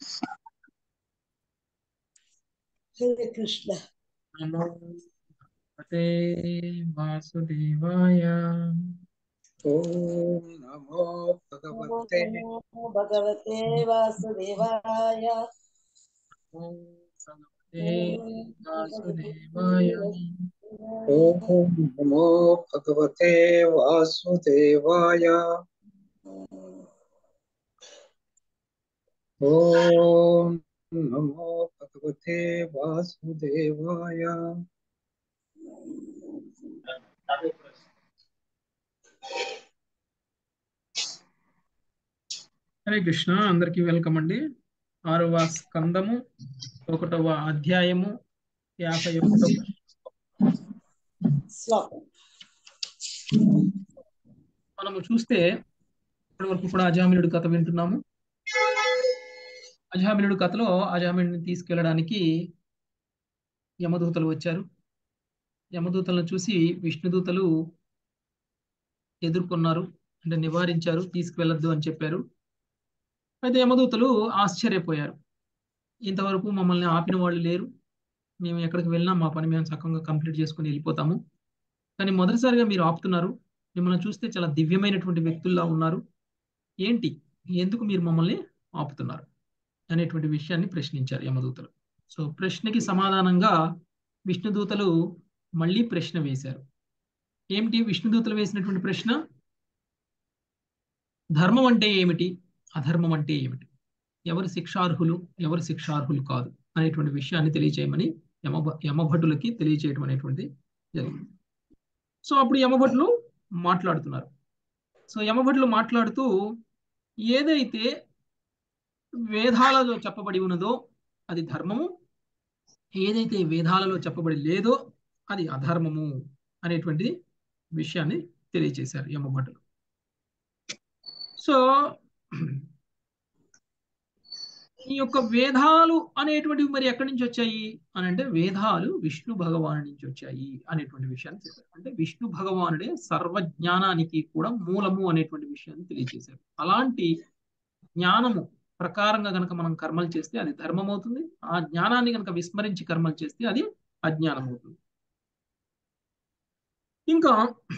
హరే కృష్ణ నమో భగవతే వాసుదేవాయ ఓం నమో భగవతే నమో భగవతే వాసుదేవాయ ఓం భగవతే వాసుదేవాయ ఓం నమో భగవతే వాసుదేవాయ ఓం నమో భగవతే వాసుదేవాయ హరే కృష్ణ అందరికీ వెల్కమ్ అండి ఆరవ స్కందము ఒకటవ అధ్యాయము యాభై ఒకటవ శ్లోకం మనము చూస్తే ఇప్పటి వరకు కూడా అజామినుడి కథ వింటున్నాము అజామినుడి కథలో అజామినుడిని తీసుకెళ్ళడానికి యమదూతలు వచ్చారు యమదూతలను చూసి విష్ణుదూతలు ఎదుర్కొన్నారు అంటే నివారించారు తీసుకువెళ్ళొద్దు అని చెప్పారు అయితే యమదూతలు ఆశ్చర్యపోయారు ఇంతవరకు మమ్మల్ని ఆపిన వాళ్ళు లేరు మేము ఎక్కడికి వెళ్ళినా మా పని మేము సక్రమంగా కంప్లీట్ చేసుకుని వెళ్ళిపోతాము కానీ మొదటిసారిగా మీరు ఆపుతున్నారు మిమ్మల్ని చూస్తే చాలా దివ్యమైనటువంటి వ్యక్తుల్లా ఉన్నారు ఏంటి ఎందుకు మీరు మమ్మల్ని ఆపుతున్నారు అనేటువంటి విషయాన్ని ప్రశ్నించారు యమదూతలు సో ప్రశ్నకి సమాధానంగా విష్ణుదూతలు మళ్ళీ ప్రశ్న వేశారు ఏమిటి విష్ణుదూతలు వేసినటువంటి ప్రశ్న ధర్మం అంటే ఏమిటి అధర్మం అంటే ఏమిటి ఎవరు శిక్షార్హులు ఎవరు శిక్షార్హులు కాదు అనేటువంటి విషయాన్ని తెలియచేయమని యమ యమభటులకి తెలియచేయడం అనేటువంటి జరిగింది సో అప్పుడు యమభటులు మాట్లాడుతున్నారు సో యమభటులు మాట్లాడుతూ ఏదైతే వేదాలలో చెప్పబడి ఉన్నదో అది ధర్మము ఏదైతే వేదాలలో చెప్పబడి లేదో అది అధర్మము అనేటువంటి విషయాన్ని తెలియచేశారు యమభటులు సో ఈ యొక్క వేదాలు అనేటువంటివి మరి ఎక్కడి నుంచి వచ్చాయి అని అంటే వేదాలు విష్ణు భగవాను నుంచి వచ్చాయి అనేటువంటి విషయాన్ని చెప్పారు అంటే విష్ణు భగవానుడే సర్వజ్ఞానానికి కూడా మూలము అనేటువంటి విషయాన్ని తెలియజేశారు అలాంటి జ్ఞానము ప్రకారంగా గనక మనం కర్మలు చేస్తే అది ధర్మం అవుతుంది ఆ జ్ఞానాన్ని గనక విస్మరించి కర్మలు చేస్తే అది అజ్ఞానం అవుతుంది ఇంకా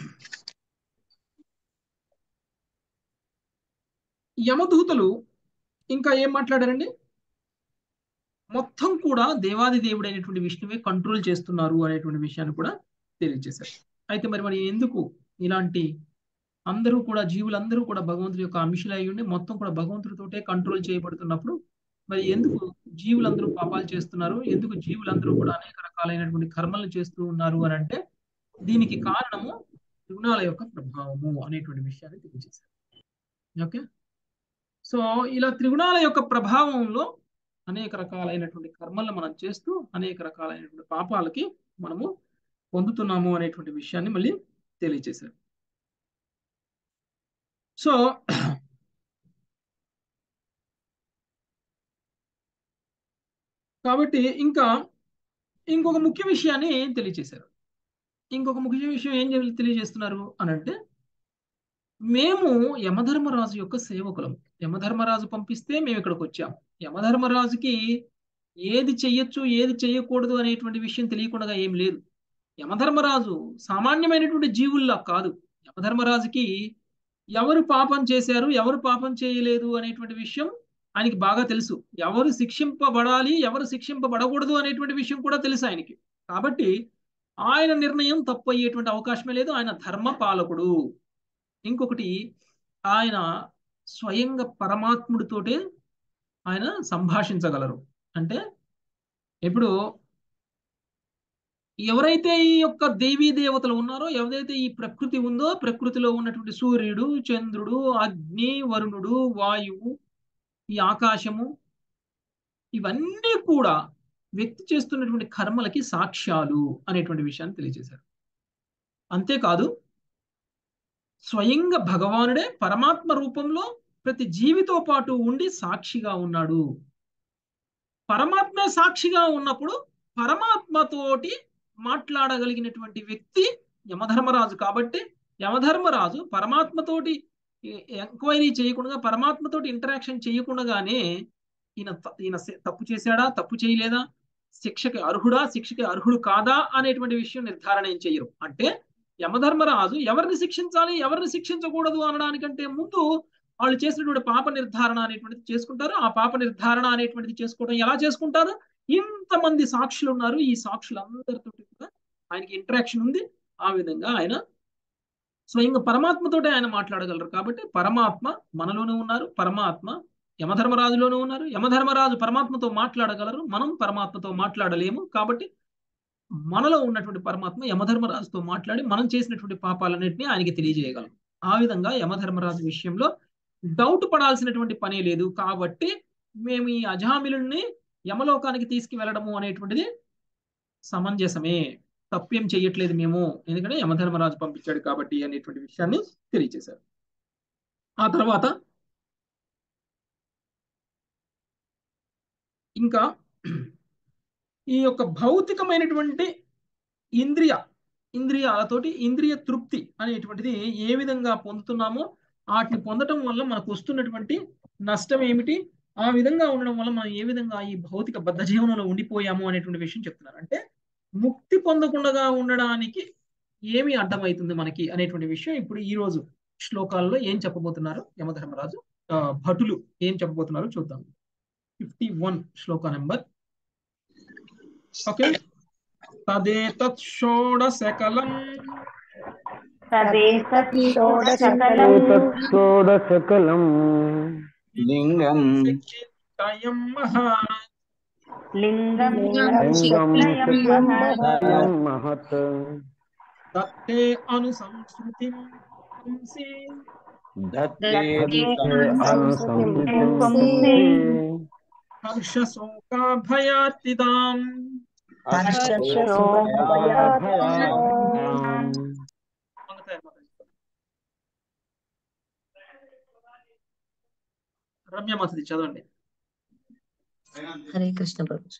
యమదూతలు ఇంకా ఏం మాట్లాడారండి మొత్తం కూడా దేవాది దేవుడైనటువంటి విష్ణువే కంట్రోల్ చేస్తున్నారు అనేటువంటి విషయాన్ని కూడా తెలియజేశారు అయితే మరి మరి ఎందుకు ఇలాంటి అందరూ కూడా జీవులందరూ కూడా భగవంతుడి యొక్క అంశులు అయి ఉండి మొత్తం కూడా భగవంతుడితోటే కంట్రోల్ చేయబడుతున్నప్పుడు మరి ఎందుకు జీవులందరూ పాపాలు చేస్తున్నారు ఎందుకు జీవులందరూ కూడా అనేక రకాలైనటువంటి కర్మలను చేస్తూ ఉన్నారు అని అంటే దీనికి కారణము త్రిగుణాల యొక్క ప్రభావము అనేటువంటి విషయాన్ని తెలియజేశారు ఓకే సో ఇలా త్రిగుణాల యొక్క ప్రభావంలో అనేక రకాలైనటువంటి కర్మలను మనం చేస్తూ అనేక రకాలైనటువంటి పాపాలకి మనము పొందుతున్నాము అనేటువంటి విషయాన్ని మళ్ళీ తెలియజేశారు సో కాబట్టి ఇంకా ఇంకొక ముఖ్య విషయాన్ని తెలియజేశారు ఇంకొక ముఖ్య విషయం ఏం తెలియజేస్తున్నారు అని అంటే మేము యమధర్మరాజు యొక్క సేవకులం యమధర్మరాజు పంపిస్తే మేము ఇక్కడికి వచ్చాము యమధర్మరాజుకి ఏది చెయ్యొచ్చు ఏది చెయ్యకూడదు అనేటువంటి విషయం తెలియకుండా ఏం లేదు యమధర్మరాజు సామాన్యమైనటువంటి జీవుల్లా కాదు యమధర్మరాజుకి ఎవరు పాపం చేశారు ఎవరు పాపం చేయలేదు అనేటువంటి విషయం ఆయనకి బాగా తెలుసు ఎవరు శిక్షింపబడాలి ఎవరు శిక్షింపబడకూడదు అనేటువంటి విషయం కూడా తెలుసు ఆయనకి కాబట్టి ఆయన నిర్ణయం తప్పు అయ్యేటువంటి అవకాశమే లేదు ఆయన ధర్మ పాలకుడు ఇంకొకటి ఆయన స్వయంగా పరమాత్ముడితోటే ఆయన సంభాషించగలరు అంటే ఇప్పుడు ఎవరైతే ఈ యొక్క దేవీ దేవతలు ఉన్నారో ఎవరైతే ఈ ప్రకృతి ఉందో ప్రకృతిలో ఉన్నటువంటి సూర్యుడు చంద్రుడు అగ్ని వరుణుడు వాయువు ఈ ఆకాశము ఇవన్నీ కూడా వ్యక్తి చేస్తున్నటువంటి కర్మలకి సాక్ష్యాలు అనేటువంటి విషయాన్ని తెలియజేశారు అంతేకాదు స్వయంగా భగవానుడే పరమాత్మ రూపంలో ప్రతి జీవితో పాటు ఉండి సాక్షిగా ఉన్నాడు పరమాత్మే సాక్షిగా ఉన్నప్పుడు పరమాత్మతోటి మాట్లాడగలిగినటువంటి వ్యక్తి యమధర్మరాజు కాబట్టి యమధర్మరాజు పరమాత్మతోటి ఎంక్వైరీ చేయకుండా పరమాత్మతోటి ఇంటరాక్షన్ చేయకుండానే ఈయన త- ఈయన సే- తప్పు చేశాడా తప్పు చేయలేదా శిక్షకి అర్హుడా శిక్షకి అర్హుడు కాదా అనేటువంటి విషయం నిర్ధారణ ఏం చేయరు అంటే యమధర్మరాజు ఎవరిని శిక్షించాలి ఎవరిని శిక్షించకూడదు అనడానికంటే ముందు వాళ్ళు చేసినటువంటి పాప నిర్ధారణ అనేటువంటిది చేసుకుంటారు ఆ పాప నిర్ధారణ అనేటువంటిది చేసుకోవడం ఎలా చేసుకుంటారు ఇంతమంది సాక్షులు ఉన్నారు ఈ సాక్షులందరితో కూడా ఆయనకి ఇంటరాక్షన్ ఉంది ఆ విధంగా ఆయన స్వయంగా పరమాత్మతోటే ఆయన మాట్లాడగలరు కాబట్టి పరమాత్మ మనలోనే ఉన్నారు పరమాత్మ యమధర్మరాజులోనే ఉన్నారు యమధర్మరాజు పరమాత్మతో మాట్లాడగలరు మనం పరమాత్మతో మాట్లాడలేము కాబట్టి మనలో ఉన్నటువంటి పరమాత్మ యమధర్మరాజుతో మాట్లాడి మనం చేసినటువంటి పాపాలన్నింటినీ ఆయనకి తెలియజేయగలం ఆ విధంగా యమధర్మరాజు విషయంలో డౌట్ పడాల్సినటువంటి పనే లేదు కాబట్టి మేము ఈ అజామిలుని యమలోకానికి తీసుకువెళ్ళడము అనేటువంటిది సమంజసమే తప్పేం చెయ్యట్లేదు మేము ఎందుకంటే యమధర్మరాజు పంపించాడు కాబట్టి అనేటువంటి విషయాన్ని తెలియజేశారు ఆ తర్వాత ఇంకా ఈ యొక్క భౌతికమైనటువంటి ఇంద్రియ ఇంద్రియాలతోటి ఇంద్రియ తృప్తి అనేటువంటిది ఏ విధంగా పొందుతున్నామో వాటిని పొందటం వల్ల మనకు వస్తున్నటువంటి నష్టం ఏమిటి ఆ విధంగా ఉండడం వల్ల మనం ఏ విధంగా ఈ భౌతిక బద్ధ జీవనంలో ఉండిపోయాము అనేటువంటి విషయం చెప్తున్నారు అంటే ముక్తి పొందకుండా ఉండడానికి ఏమి అడ్డమవుతుంది మనకి అనేటువంటి విషయం ఇప్పుడు ఈ రోజు శ్లోకాల్లో ఏం చెప్పబోతున్నారు యమధర్మరాజు ఆ, భటులు ఏం చెప్పబోతున్నారో చూద్దాం ఫిఫ్టీ వన్ శ్లోక నెంబర్ ఓకే తదేతత్ షోడశకలం తదేతత్షోడశకలం తత్సోడశకలం లింగం త్రయం మహా లింగం లింగం శక్లయం మహత్ శక్లయం మహత్ దత్తే అనుసంస్కృతిం పుంసి దత్తే దత్తే అనుసంస్కృతిం పుంసి హర్ష శోకాభయార్తిదాం రమ్య మాతది చదవండి హరే కృష్ణ ప్రభు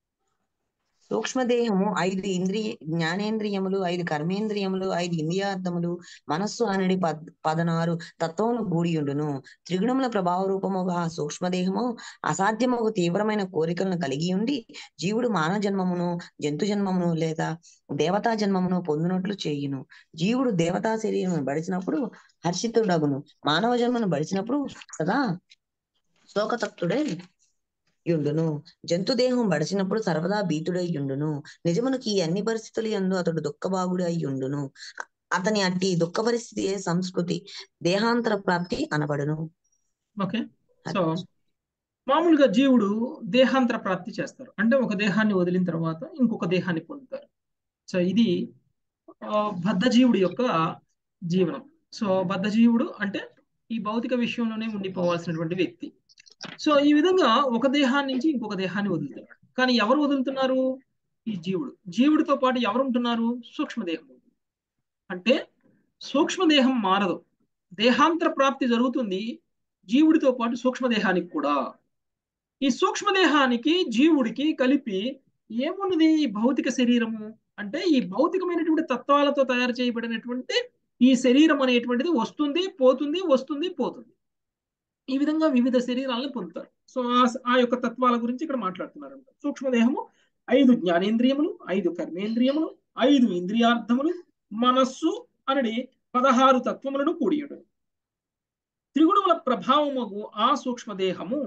సూక్ష్మదేహము ఐదు ఇంద్రియ జ్ఞానేంద్రియములు ఐదు కర్మేంద్రియములు ఐదు ఇంద్రియార్థములు మనస్సు అనడి పద్ పదనారు తత్వములు కూడియుండును త్రిగుణముల ప్రభావ రూపముగా ఆ సూక్ష్మదేహము అసాధ్యముకు తీవ్రమైన కోరికలను కలిగి ఉండి జీవుడు మానవ జన్మమును జంతు జన్మమును లేదా దేవతా జన్మమును పొందినట్లు చేయును జీవుడు దేవతా శరీరమును బడిచినప్పుడు హర్షితుడగును మానవ జన్మను బడిచినప్పుడు సదా శోకతప్తుడై యుండును జంతు దేహం బడిచినప్పుడు సర్వదా భీతుడై యుండును నిజమునకి ఈ అన్ని పరిస్థితులు యందు అతడు దుఃఖభాగుడు అయి యుండును అతని అట్టి దుఃఖ పరిస్థితి సంస్కృతి దేహాంతర ప్రాప్తి అనబడును ఓకే సో మామూలుగా జీవుడు దేహాంతర ప్రాప్తి చేస్తారు అంటే ఒక దేహాన్ని వదిలిన తర్వాత ఇంకొక దేహాన్ని పొందుతారు సో ఇది ఆ, బద్ధ జీవుడి యొక్క జీవనం సో బద్ధ జీవుడు అంటే ఈ భౌతిక విషయంలోనే ఉండిపోవాల్సినటువంటి వ్యక్తి సో ఈ విధంగా ఒక దేహాన్ని నుంచి ఇంకొక దేహాన్ని వదులుతున్నాడు కానీ ఎవరు వదులుతున్నారు ఈ జీవుడు జీవుడితో పాటు ఎవరు ఉంటున్నారు సూక్ష్మదేహం ఉంటుంది. అంటే సూక్ష్మదేహం మారదు దేహాంతర ప్రాప్తి జరుగుతుంది జీవుడితో పాటు సూక్ష్మదేహానికి కూడా ఈ సూక్ష్మదేహానికి జీవుడికి కలిపి ఏమున్నది ఈ భౌతిక శరీరము అంటే ఈ భౌతికమైనటువంటి తత్వాలతో తయారు చేయబడినటువంటి ఈ శరీరం అనేటువంటిది వస్తుంది పోతుంది వస్తుంది పోతుంది ఈ విధంగా వివిధ శరీరాలను పొందుతారు సో ఆ- ఆ యొక్క తత్వాల గురించి ఇక్కడ మాట్లాడుతున్నారు సూక్ష్మదేహము ఐదు జ్ఞానేంద్రియములు ఐదు కర్మేంద్రియములు ఐదు ఇంద్రియార్థములు మనస్సు అనడి పదహారు తత్వములను కూడియుడు త్రిగుణముల ప్రభావముగు ఆ సూక్ష్మదేహము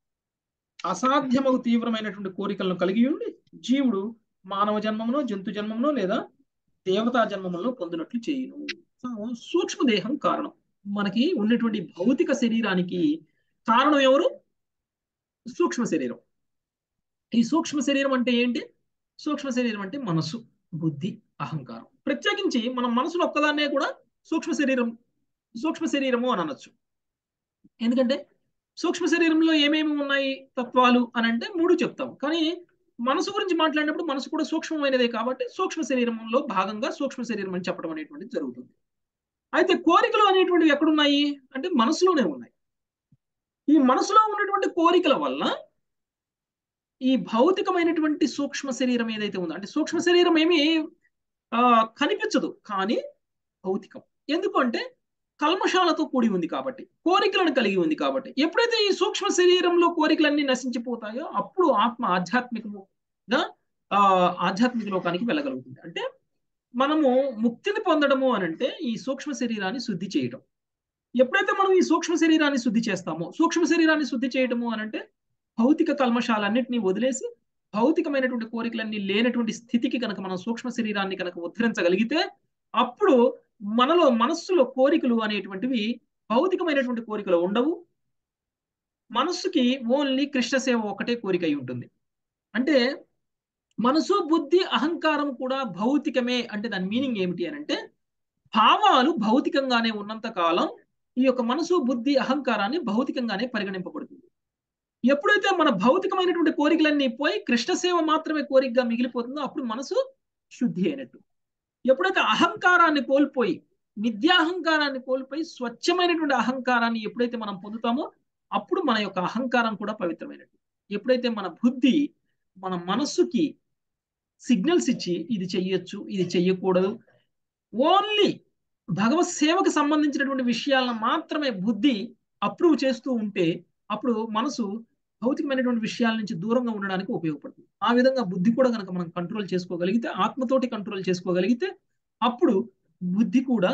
అసాధ్యమగు తీవ్రమైనటువంటి కోరికలను కలిగి ఉండి జీవుడు మానవ జన్మమునో జంతు జన్మమునో లేదా దేవతా జన్మములో పొందినట్లు చేయును సో సూక్ష్మదేహం కారణం మనకి ఉన్నటువంటి భౌతిక శరీరానికి కారణం ఎవరు సూక్ష్మ శరీరం ఈ సూక్ష్మ శరీరం అంటే ఏంటి సూక్ష్మ శరీరం అంటే మనసు బుద్ధి అహంకారం ప్రత్యేకించి మనం మనసును ఒక్కదాన్నే కూడా సూక్ష్మ శరీరం సూక్ష్మ శరీరము అని అనొచ్చు ఎందుకంటే సూక్ష్మ శరీరంలో ఏమేమి ఉన్నాయి తత్వాలు అని అంటే మూడు చెప్తాం కానీ మనసు గురించి మాట్లాడినప్పుడు మనసు కూడా సూక్ష్మమైనదే కాబట్టి సూక్ష్మ శరీరంలో భాగంగా సూక్ష్మ శరీరం అని చెప్పడం అనేటువంటిది జరుగుతుంది అయితే కోరికలు అనేటువంటివి ఎక్కడున్నాయి అంటే మనసులోనే ఉన్నాయి ఈ మనసులో ఉన్నటువంటి కోరికల వల్ల ఈ భౌతికమైనటువంటి సూక్ష్మ శరీరం ఏదైతే ఉందో అంటే సూక్ష్మ శరీరం ఏమి ఆ, కనిపించదు కానీ భౌతికం ఎందుకు అంటే కల్మషాలతో కూడి ఉంది కాబట్టి కోరికలను కలిగి ఉంది కాబట్టి ఎప్పుడైతే ఈ సూక్ష్మ శరీరంలో కోరికలన్నీ నశించిపోతాయో అప్పుడు ఆత్మ ఆధ్యాత్మికముగా ఆ ఆధ్యాత్మిక లోకానికి వెళ్ళగలుగుతుంది అంటే మనము ముక్తిని పొందడము అని అంటే ఈ సూక్ష్మ శరీరాన్ని శుద్ధి చేయడం ఎప్పుడైతే మనం ఈ సూక్ష్మ శరీరాన్ని శుద్ధి చేస్తామో సూక్ష్మ శరీరాన్ని శుద్ధి చేయడము అని అంటే భౌతిక కల్మషాలన్నింటినీ వదిలేసి భౌతికమైనటువంటి కోరికలన్నీ లేనటువంటి స్థితికి కనుక మనం సూక్ష్మ శరీరాన్ని కనుక ఉద్ధరించగలిగితే అప్పుడు మనలో మనస్సులో కోరికలు అనేటువంటివి భౌతికమైనటువంటి కోరికలు ఉండవు మనస్సుకి ఓన్లీ కృష్ణ సేవ ఒకటే కోరిక అయి ఉంటుంది అంటే మనసు బుద్ధి అహంకారం కూడా భౌతికమే అంటే దాని మీనింగ్ ఏమిటి అని అంటే భావాలు భౌతికంగానే ఉన్నంత కాలం ఈ యొక్క మనసు బుద్ధి అహంకారాన్ని భౌతికంగానే పరిగణింపబడుతుంది ఎప్పుడైతే మన భౌతికమైనటువంటి కోరికలన్నీ పోయి కృష్ణ సేవ మాత్రమే కోరికగా మిగిలిపోతుందో అప్పుడు మనసు శుద్ధి అయినట్టు ఎప్పుడైతే అహంకారాన్ని కోల్పోయి నిత్యాహంకారాన్ని కోల్పోయి స్వచ్ఛమైనటువంటి అహంకారాన్ని ఎప్పుడైతే మనం పొందుతామో అప్పుడు మన యొక్క అహంకారం కూడా పవిత్రమైనట్టు ఎప్పుడైతే మన బుద్ధి మన మనస్సుకి సిగ్నల్స్ ఇచ్చి ఇది చెయ్యొచ్చు ఇది చెయ్యకూడదు ఓన్లీ భగవత్ సేవకు సంబంధించినటువంటి విషయాలను మాత్రమే బుద్ధి అప్రూవ్ చేస్తూ ఉంటే అప్పుడు మనసు భౌతికమైనటువంటి విషయాల నుంచి దూరంగా ఉండడానికి ఉపయోగపడుతుంది ఆ విధంగా బుద్ధి కూడా కనుక మనం కంట్రోల్ చేసుకోగలిగితే ఆత్మతోటి కంట్రోల్ చేసుకోగలిగితే అప్పుడు బుద్ధి కూడా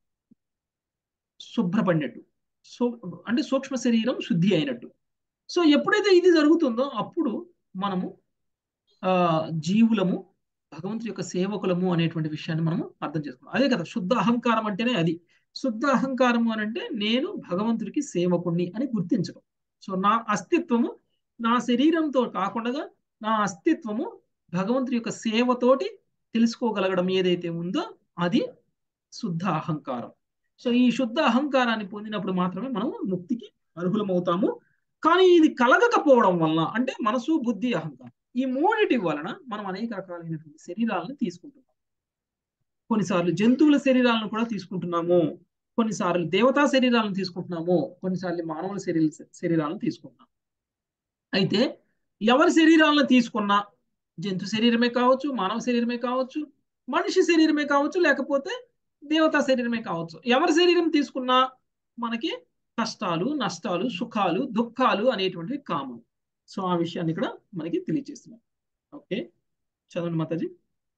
శుభ్రపడినట్టు సో అంటే సూక్ష్మ శరీరం శుద్ధి అయినట్టు సో ఎప్పుడైతే ఇది జరుగుతుందో అప్పుడు మనము ఆ జీవులము భగవంతుడి యొక్క సేవకులము అనేటువంటి విషయాన్ని మనము అర్థం చేసుకున్నాం అదే కదా శుద్ధ అహంకారం అంటేనే అది శుద్ధ అహంకారము అని అంటే నేను భగవంతుడికి సేవకుణ్ణి అని గుర్తించడం సో నా అస్తిత్వము నా శరీరంతో కాకుండా నా అస్తిత్వము భగవంతుడి యొక్క సేవతోటి తెలుసుకోగలగడం ఏదైతే ఉందో అది శుద్ధ అహంకారం సో ఈ శుద్ధ అహంకారాన్ని పొందినప్పుడు మాత్రమే మనం ముక్తికి అర్హులమవుతాము కానీ ఇది కలగకపోవడం వలన అంటే మనసు బుద్ధి అహంకారం ఈ మూడిటి వలన మనం అనేక రకాలైనటువంటి శరీరాలను తీసుకుంటున్నాం కొన్నిసార్లు జంతువుల శరీరాలను కూడా తీసుకుంటున్నాము కొన్నిసార్లు దేవతా శరీరాలను తీసుకుంటున్నాము కొన్నిసార్లు మానవుల శరీర శరీరాలను తీసుకుంటున్నాం అయితే ఎవరి శరీరాలను తీసుకున్నా జంతు శరీరమే కావచ్చు మానవ శరీరమే కావచ్చు మనిషి శరీరమే కావచ్చు లేకపోతే దేవతా శరీరమే కావచ్చు ఎవరి శరీరం తీసుకున్నా మనకి కష్టాలు నష్టాలు సుఖాలు దుఃఖాలు అనేటువంటివి కామన్ సో ఆ విషయాన్ని ఇక్కడ మనకి తెలియజేస్తున్నాం ఓకే చదవండి మాతాజీ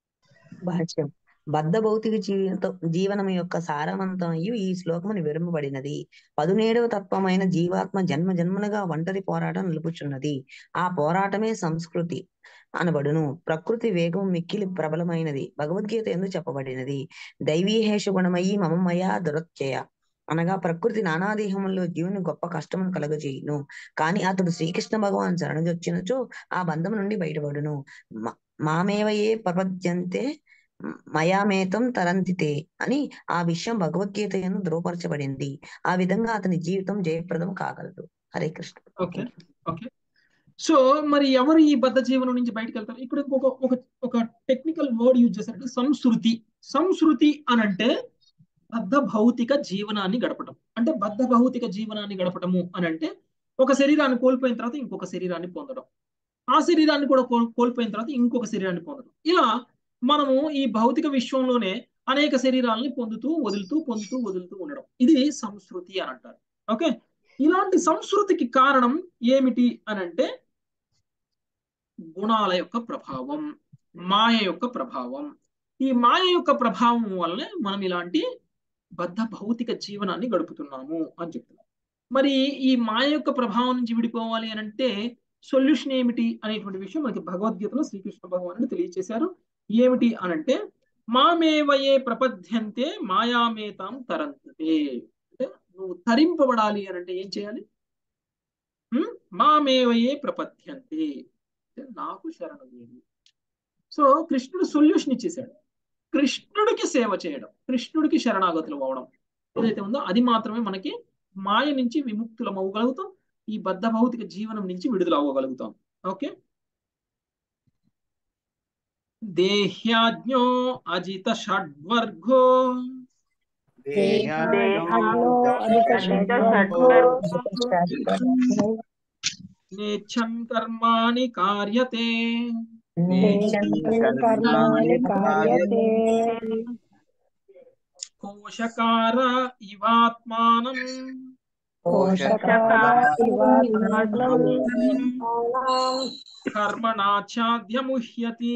భాష్యం బద్ధ భౌతిక జీవిత జీవనం యొక్క సారవంతమయ్యు ఈ శ్లోకముని వివరింపబడినది పదునేడవ తత్వమైన జీవాత్మ జన్మ జన్మలుగా ఒంటరి పోరాటం నిలుపుచున్నది ఆ పోరాటమే సంస్కృతి అనబడును ప్రకృతి వేగం మిక్కిలి ప్రబలమైనది భగవద్గీత ఎందుకు చెప్పబడినది దైవీహేష గుణమయ్యి మమమయా దురత్యయ అనగా ప్రకృతి నానాదేహములో జీవుని గొప్ప కష్టమును కలుగజేయును కానీ అతడు శ్రీకృష్ణ భగవాన్ శరణుజొచ్చినచో ఆ బంధం నుండి బయటపడును మామేవయే ప్రపద్యంతే మయామేతం తరంతితే అని ఆ విషయం భగవద్గీత ఎందు ధృవపరచబడింది ఆ విధంగా అతని జీవితం జయప్రదం కాగలదు Hare Krishna okay okay so మరి ఎవరు ఈ బద్ధ జీవనం నుంచి బయటకు వెళ్తారు ఇక్కడ ఒక ఒక ఒక టెక్నికల్ వర్డ్ యూజ్ చేశారంటే సంస్కృతి సంస్కృతి అని అంటే బద్ధ భౌతిక జీవనాన్ని గడపటం అంటే బద్ధ భౌతిక జీవనాన్ని గడపటము అని అంటే ఒక శరీరాన్ని కోల్పోయిన తర్వాత ఇంకొక శరీరాన్ని పొందడం ఆ శరీరాన్ని కూడా కోల్పోయిన తర్వాత ఇంకొక శరీరాన్ని పొందడం ఇలా మనము ఈ భౌతిక విశ్వంలోనే అనేక శరీరాలని పొందుతూ వదులుతూ పొందుతూ వదులుతూ ఉండడం ఇది సంస్కృతి అని అంటారు ఓకే ఇలాంటి సంస్కృతికి కారణం ఏమిటి అని అంటే గుణాల యొక్క ప్రభావం మాయ యొక్క ప్రభావం ఈ మాయ యొక్క ప్రభావం వల్లనే మనం ఇలాంటి బద్ధ భౌతిక జీవనాన్ని గడుపుతున్నాము అని చెప్తున్నాం మరి ఈ మాయ యొక్క ప్రభావం నుంచి విడిపోవాలి అని అంటే సొల్యూషన్ ఏమిటి అనేటువంటి విషయం మనకి భగవద్గీతలో శ్రీకృష్ణ భగవానుడు తెలియచేశారు ఏమిటి అనంటే మామేవయే ప్రపద్యంతే మాయామేతాం తరంతే అంటే నువ్వు తరింపబడాలి అని అంటే ఏం చేయాలి మామేవయే ప్రపద్యంతే నాకు శరణు లేదు సో కృష్ణుడు సొల్యూషన్ ఇచ్చేసాడు కృష్ణుడికి సేవ చేయడం కృష్ణుడికి శరణాగతులు అవ్వడం ఏదైతే ఉందో అది మాత్రమే మనకి మాయ నుంచి విముక్తులం అవ్వగలుగుతాం ఈ బద్ధ భౌతిక జీవనం నుంచి విడుదల అవ్వగలుగుతాం ఓకే దేహ్యాజ్ఞో అజిత షడ్వర్గో నేచ్చం కర్మాణి కార్యతే కర్మాణి కార్యతే కోశకార ఇవాత్మానం కర్మణాచాద్యముహ్యతి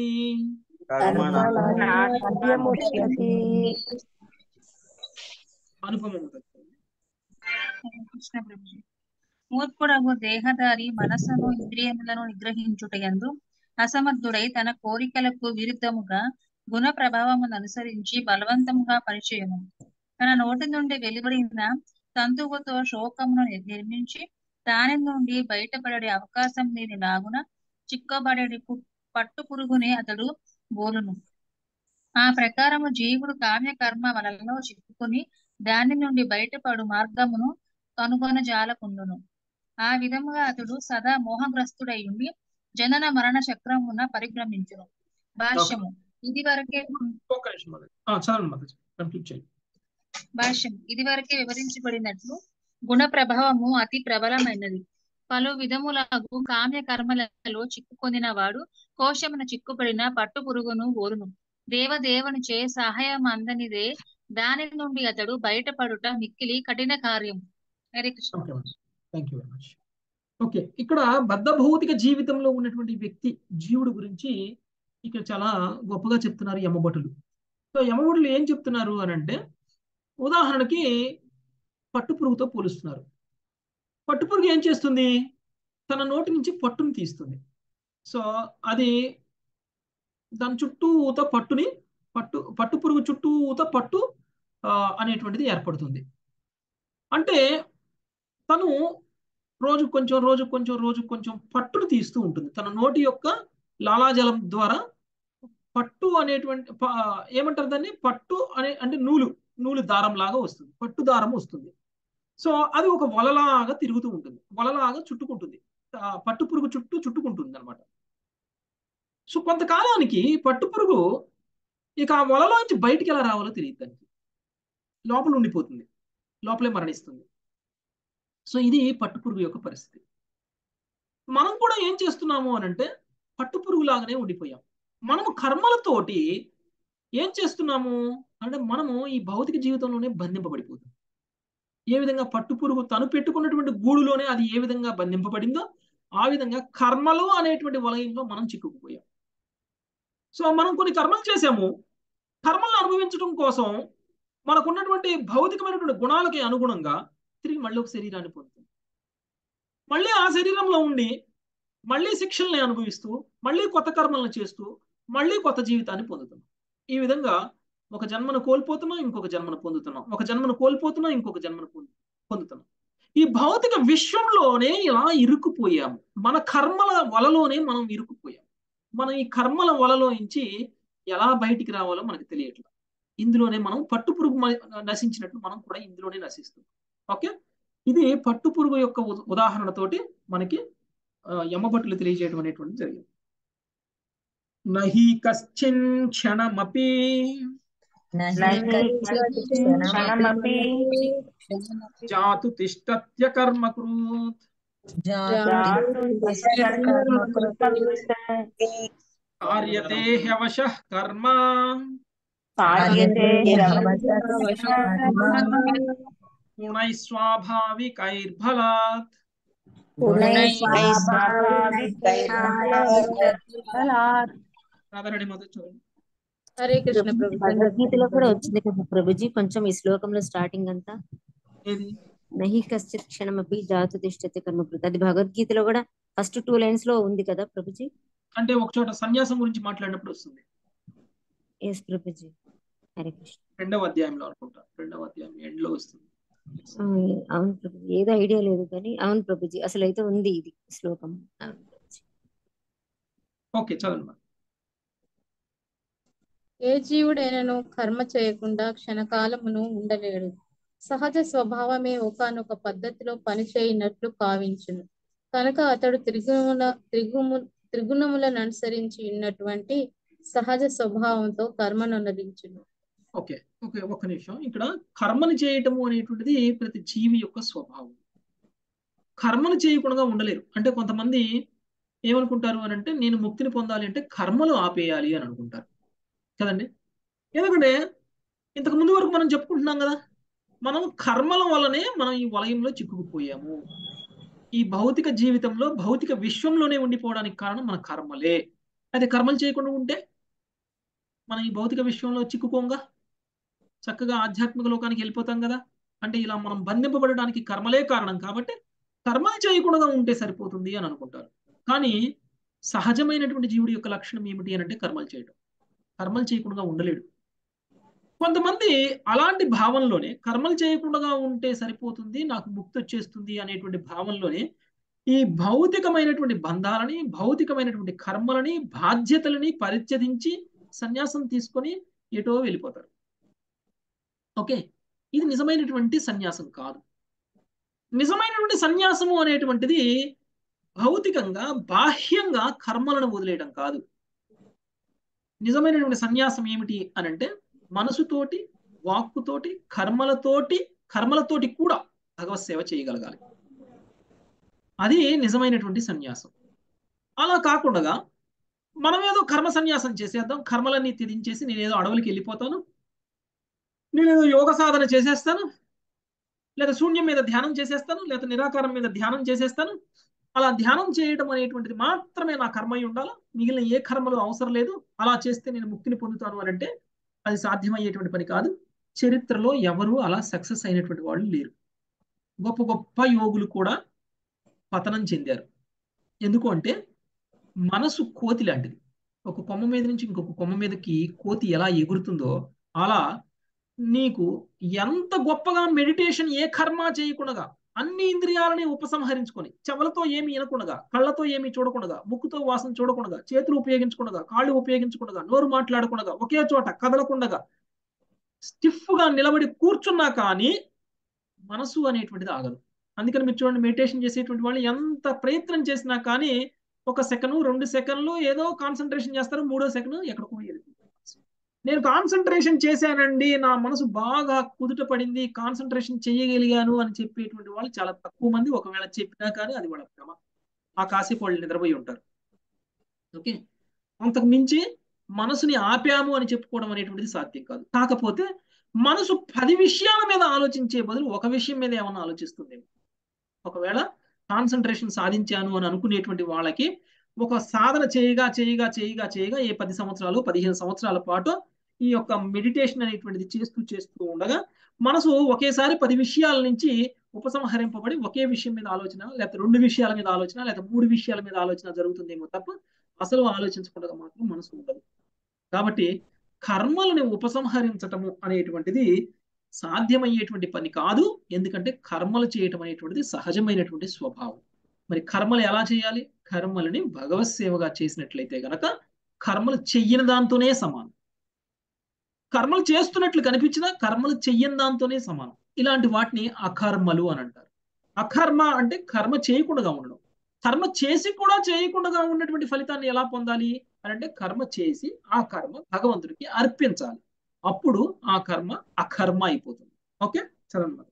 అనుపమం కృష్ణ ప్రభుజీ మూర్ఖుడగు దేహధారి మనస్సును ఇంద్రియములను నిగ్రహించుటయందు అసమర్థుడై తన కోరికలకు విరుద్ధముగా గుణ ప్రభావమును అనుసరించి బలవంతముగా పరిచయము తన నోటి నుండి వెలువడిన తంతువుతో శోకమును ని- నిర్మించి దాని నుండి బయటపడే అవకాశం లేని లాగున చిక్కబడేది పు- పట్టు పురుగునే అతడు బోలును ఆ ప్రకారము జీవుడు కామ్య కర్మ వలలో చిక్కుకుని దాని నుండి బయటపడు మార్గమును కనుగొనజాలకుండును ఆ విధముగా అతడు సదా మోహగ్రస్తుడై ఉండి జనన మరణ చక్రమున పరిభ్రమించును భాష్యము ఇది వరకే ఒక్క నిమిషం మాతాజీ. ఆ, చదవండి మాతాజీ కంప్లీట్ చేయండి భాష్యం ఇది వరకే వివరించబడినట్లు గుణ ప్రభావము అతి ప్రబలమైనది పలు విధములకు కామ్య కర్మలలో చిక్కుకొనిన వాడు కోశమున చిక్కుపడిన పట్టు పురుగును ఓరును దేవదేవునిచే సహాయం అందనిదే దాని నుండి అతడు బయటపడుట మిక్కిలి కఠిన కార్యం Hare Krishna okay thank you very much okay ఇక్కడ బద్ధ భౌతిక జీవితంలో ఉన్నటువంటి వ్యక్తి జీవుడు గురించి ఇక్కడ చాలా గొప్పగా చెప్తున్నారు యమభటులు సో యమభటులు ఏం చెప్తున్నారు అని అంటే ఉదాహరణకి పట్టుపురుగుతో పోలుస్తున్నారు పట్టుపురుగు ఏం చేస్తుంది తన నోటి నుంచి పట్టుని తీస్తుంది సో అది దాని చుట్టూత పట్టుని పట్టు పట్టు పురుగు చుట్టూత పట్టు ఆ, అనేటువంటిది ఏర్పడుతుంది అంటే తను రోజు కొంచెం రోజు కొంచెం రోజు కొంచెం పట్టును తీస్తూ ఉంటుంది తన నోటి యొక్క లాలాజలం ద్వారా పట్టు అనేటువంటి ప- ఏమంటారు దాన్ని పట్టు అనే అంటే నూలు నూలు దారం లాగా వస్తుంది పట్టు దారం వస్తుంది సో అది ఒక వలలాగా తిరుగుతూ ఉంటుంది వలలాగా చుట్టుకుంటుంది ఆ పట్టు పురుగు చుట్టూ చుట్టుకుంటుంది అనమాట సో కొంతకాలానికి పట్టు పురుగు ఇక ఆ వలలోంచి బయటికి ఎలా రావాలో తెలియదు దానికి లోపల ఉండిపోతుంది లోపలే మరణిస్తుంది సో ఇది పట్టుపురుగు యొక్క పరిస్థితి మనం కూడా ఏం చేస్తున్నాము అని అంటే పట్టుపురుగు లాగానే ఉండిపోయాం మనము కర్మలతోటి ఏం చేస్తున్నాము అంటే మనము ఈ భౌతిక జీవితంలోనే బంధింపబడిపోతాం ఏ విధంగా పట్టుపురుగు తను పెట్టుకున్నటువంటి గూడులోనే అది ఏ విధంగా బంధింపబడిందో ఆ విధంగా కర్మలు అనేటువంటి వలయంలో మనం చిక్కుకుపోయాం సో మనం కొన్ని కర్మలు చేసాము కర్మలను అనుభవించడం కోసం మనకున్నటువంటి భౌతికమైనటువంటి గుణాలకి అనుగుణంగా తిరిగి మళ్ళీ ఒక శరీరాన్ని పొందుతుంది మళ్ళీ ఆ శరీరంలో ఉండి మళ్ళీ శిక్షల్ని అనుభవిస్తూ మళ్ళీ కొత్త కర్మలను చేస్తూ మళ్ళీ కొత్త జీవితాన్ని పొందుతున్నాం ఈ విధంగా ఒక జన్మను కోల్పోతున్నాం ఇంకొక జన్మను పొందుతున్నాం ఒక జన్మను కోల్పోతున్నాం ఇంకొక జన్మను పొందు పొందుతున్నాం ఈ భౌతిక విశ్వంలోనే ఇలా ఇరుక్కుపోయాము మన కర్మల వలలోనే మనం ఇరుక్కుపోయాం మనం ఈ కర్మల వలలో నుంచి ఎలా బయటికి రావాలో మనకు తెలియట్లేదు ఇందులోనే మనం పట్టుపురుగు మ- నశించినట్లు మనం కూడా ఇందులోనే నశిస్తాం ఓకే ఇది పట్టుపురుగు యొక్క ఉద- ఉదాహరణతోటి మనకి ఆ, యమభట్టులు తెలియజేయడం అనేటువంటి జరిగింది నహి కశ్చిన్ క్షణమపి క్షణమపి జాతు తిష్టత్య కర్మ కృత్ కార్యతే హ్యవశ కర్మ కార్యతే గుణై స్వాభావికైర్బలాత్ రాధారెడ్డి మొదటి చూడండి హరే కృష్ణ ప్రభు భగవద్గీతలో కూడా వచ్చింది కదా ప్రభుజీ కొంచెం ఈ శ్లోకంలో స్టార్టింగ్ అంతా ఏది నహి కశ్చిత్ క్షణమపి జాతు తిష్టతి కర్మకృత అది భగవద్గీతలో కూడా ఫస్ట్ టూ లైన్స్ లో ఉంది కదా ప్రభుజీ అంటే ఒక చోట సన్యాసం గురించి మాట్లాడినప్పుడు వస్తుంది ఎస్ ప్రభుజీ హరే కృష్ణ రెండవ అధ్యాయంలో అనుకుంటా రెండవ అధ్యాయం ఎండ్ లో వస్తుంది ఆ, అవును ప్రభుజీ ఏదో ఐడియా లేదు కానీ అవును ప్రభుజీ అసలు అయితే ఉంది ఇది శ్లోకం అవును ప్రభుజీ. ఓకే చదవండి మరి. ఏ జీవుడైనను కర్మ చేయకుండా క్షణకాలమును ఉండలేడు సహజ స్వభావమే ఒకానొక పద్ధతిలో పనిచేయనట్లు భావించును కనుక అతడు త్రిగుణ త్రిగుము త్రిగుణములను అనుసరించి ఉన్నటువంటి సహజ స్వభావంతో కర్మను అనుదించును ఓకే ఓకే ఒక్క నిమిషం ఇక్కడ కర్మను చేయటము అనేటువంటిది ప్రతి జీవి యొక్క స్వభావం కర్మను చేయకుండా ఉండలేరు అంటే కొంతమంది ఏమనుకుంటారు అని అంటే నేను ముక్తిని పొందాలి అంటే కర్మలు ఆపేయాలి అని అనుకుంటారు కదండి ఎందుకంటే ఇంతకు ముందు వరకు మనం చెప్పుకుంటున్నాం కదా మనం కర్మల వలనే మనం ఈ వలయంలో చిక్కుకుపోయాము ఈ భౌతిక జీవితంలో భౌతిక విశ్వంలోనే ఉండిపోవడానికి కారణం మన కర్మలే అయితే కర్మలు చేయకుండా ఉంటే మనం ఈ భౌతిక విశ్వంలో చిక్కుకోంగా చక్కగా ఆధ్యాత్మిక లోకానికి వెళ్ళిపోతాం కదా అంటే ఇలా మనం బంధింపబడడానికి కర్మలే కారణం కాబట్టి కర్మలు చేయకుండా ఉంటే సరిపోతుంది అని అనుకుంటారు కానీ సహజమైనటువంటి జీవుడి యొక్క లక్షణం ఏమిటి అని అంటే కర్మలు చేయడం కర్మలు చేయకుండా ఉండలేడు కొంతమంది అలాంటి భావనలోనే కర్మలు చేయకుండా ఉంటే సరిపోతుంది నాకు ముక్తి వచ్చేస్తుంది అనేటువంటి భావనలోనే ఈ భౌతికమైనటువంటి బంధాలని భౌతికమైనటువంటి కర్మలని బాధ్యతలని పరిత్యజించి సన్యాసం తీసుకొని ఎటో వెళ్ళిపోతారు ఓకే ఇది నిజమైనటువంటి సన్యాసం కాదు నిజమైనటువంటి సన్యాసము అనేటువంటిది భౌతికంగా బాహ్యంగా కర్మలను వదిలేయడం కాదు నిజమైనటువంటి సన్యాసం ఏమిటి అని అంటే మనసుతోటి వాక్కుతోటి కర్మలతోటి కర్మలతోటి కూడా భగవత్ సేవ చేయగలగాలి అది నిజమైనటువంటి సన్యాసం అలా కాకుండా మనం ఏదో కర్మ సన్యాసం చేసేద్దాం కర్మలన్నీ త్యజించేసి నేనేదో అడవులకి వెళ్ళిపోతాను నేనేదో యోగ సాధన చేసేస్తాను లేదా శూన్యం మీద ధ్యానం చేసేస్తాను లేదా నిరాకారం మీద ధ్యానం చేసేస్తాను అలా ధ్యానం చేయడం అనేటువంటిది మాత్రమే నా కర్మ అయి ఉండాలి మిగిలిన ఏ కర్మలు అవసరం లేదు అలా చేస్తే నేను ముక్తిని పొందుతాను అని అంటే అది సాధ్యమయ్యేటువంటి పని కాదు చరిత్రలో ఎవరు అలా సక్సెస్ అయినటువంటి వాళ్ళు లేరు గొప్ప గొప్ప యోగులు కూడా పతనం చెందారు ఎందుకు అంటే మనసు కోతి లాంటిది ఒక కొమ్మ మీద నుంచి ఇంకొక కొమ్మ మీదకి కోతి ఎలా ఎగురుతుందో అలా నీకు ఎంత గొప్పగా మెడిటేషన్ ఏ కర్మ చేయకుండా అన్ని ఇంద్రియాలని ఉపసంహరించుకొని చెవులతో ఏమి వినకుండా కళ్ళతో ఏమి చూడకుండా ముక్కుతో వాసన చూడకుండా చేతులు ఉపయోగించకుండా కాళ్ళు ఉపయోగించకుండా నోరు మాట్లాడకుండా ఒకే చోట కదలకుండా స్టిఫ్ గా నిలబడి కూర్చున్నా కానీ మనసు అనేటువంటిది ఆగదు అందుకని మీరు చూడండి మెడిటేషన్ చేసేటువంటి వాళ్ళు ఎంత ప్రయత్నం చేసినా కానీ ఒక సెకండ్ రెండు సెకండ్లు ఏదో కాన్సన్ట్రేషన్ చేస్తారు మూడో సెకండ్ ఎక్కడికో వెళ్ళిపోతుంది నేను కాన్సన్ట్రేషన్ చేశానండి నా మనసు బాగా కుదుట పడింది కాన్సన్ట్రేషన్ చేయగలిగాను అని చెప్పేటువంటి వాళ్ళు చాలా తక్కువ మంది ఒకవేళ చెప్పినా కానీ అది వాళ్ళ భ్రమ ఆ కాసేపు వాళ్ళు నిద్రపోయి ఉంటారు ఓకే అంతకు మించి మనసుని ఆపాము అని చెప్పుకోవడం అనేటువంటిది సాధ్యం కాదు కాకపోతే మనసు పది విషయాల మీద ఆలోచించే బదులు ఒక విషయం మీద ఏమన్నా ఆలోచిస్తుందేమో ఒకవేళ కాన్సన్ట్రేషన్ సాధించాను అని అనుకునేటువంటి వాళ్ళకి ఒక సాధన చేయగా చేయగా చేయగా చేయగా ఏ పది సంవత్సరాలు పదిహేను సంవత్సరాల పాటు ఈ యొక్క మెడిటేషన్ అనేటువంటిది చేస్తూ చేస్తూ ఉండగా మనసు ఒకేసారి పది విషయాల నుంచి ఉపసంహరింపబడి ఒకే విషయం మీద ఆలోచన లేకపోతే రెండు విషయాల మీద ఆలోచన లేకపోతే మూడు విషయాల మీద ఆలోచన జరుగుతుందేమో తప్ప అసలు ఆలోచించకుండా మాత్రం మనసు ఉండదు కాబట్టి కర్మలను ఉపసంహరించటము అనేటువంటిది సాధ్యమయ్యేటువంటి పని కాదు ఎందుకంటే కర్మలు చేయటం అనేటువంటిది సహజమైనటువంటి స్వభావం మరి కర్మలు ఎలా చేయాలి కర్మలని భగవత్ సేవగా చేసినట్లయితే గనక కర్మలు చెయ్యని దాంతోనే సమానం కర్మలు చేస్తున్నట్లు కనిపించినా కర్మలు చెయ్యని దాంతోనే సమానం ఇలాంటి వాటిని అకర్మలు అని అంటారు అకర్మ అంటే కర్మ చేయకుండా ఉండడం కర్మ చేసి కూడా చేయకుండా ఉన్నటువంటి ఫలితాన్ని ఎలా పొందాలి అని అంటే కర్మ చేసి ఆ కర్మ భగవంతుడికి అర్పించాలి అప్పుడు ఆ కర్మ అకర్మ అయిపోతుంది ఓకే చదవండి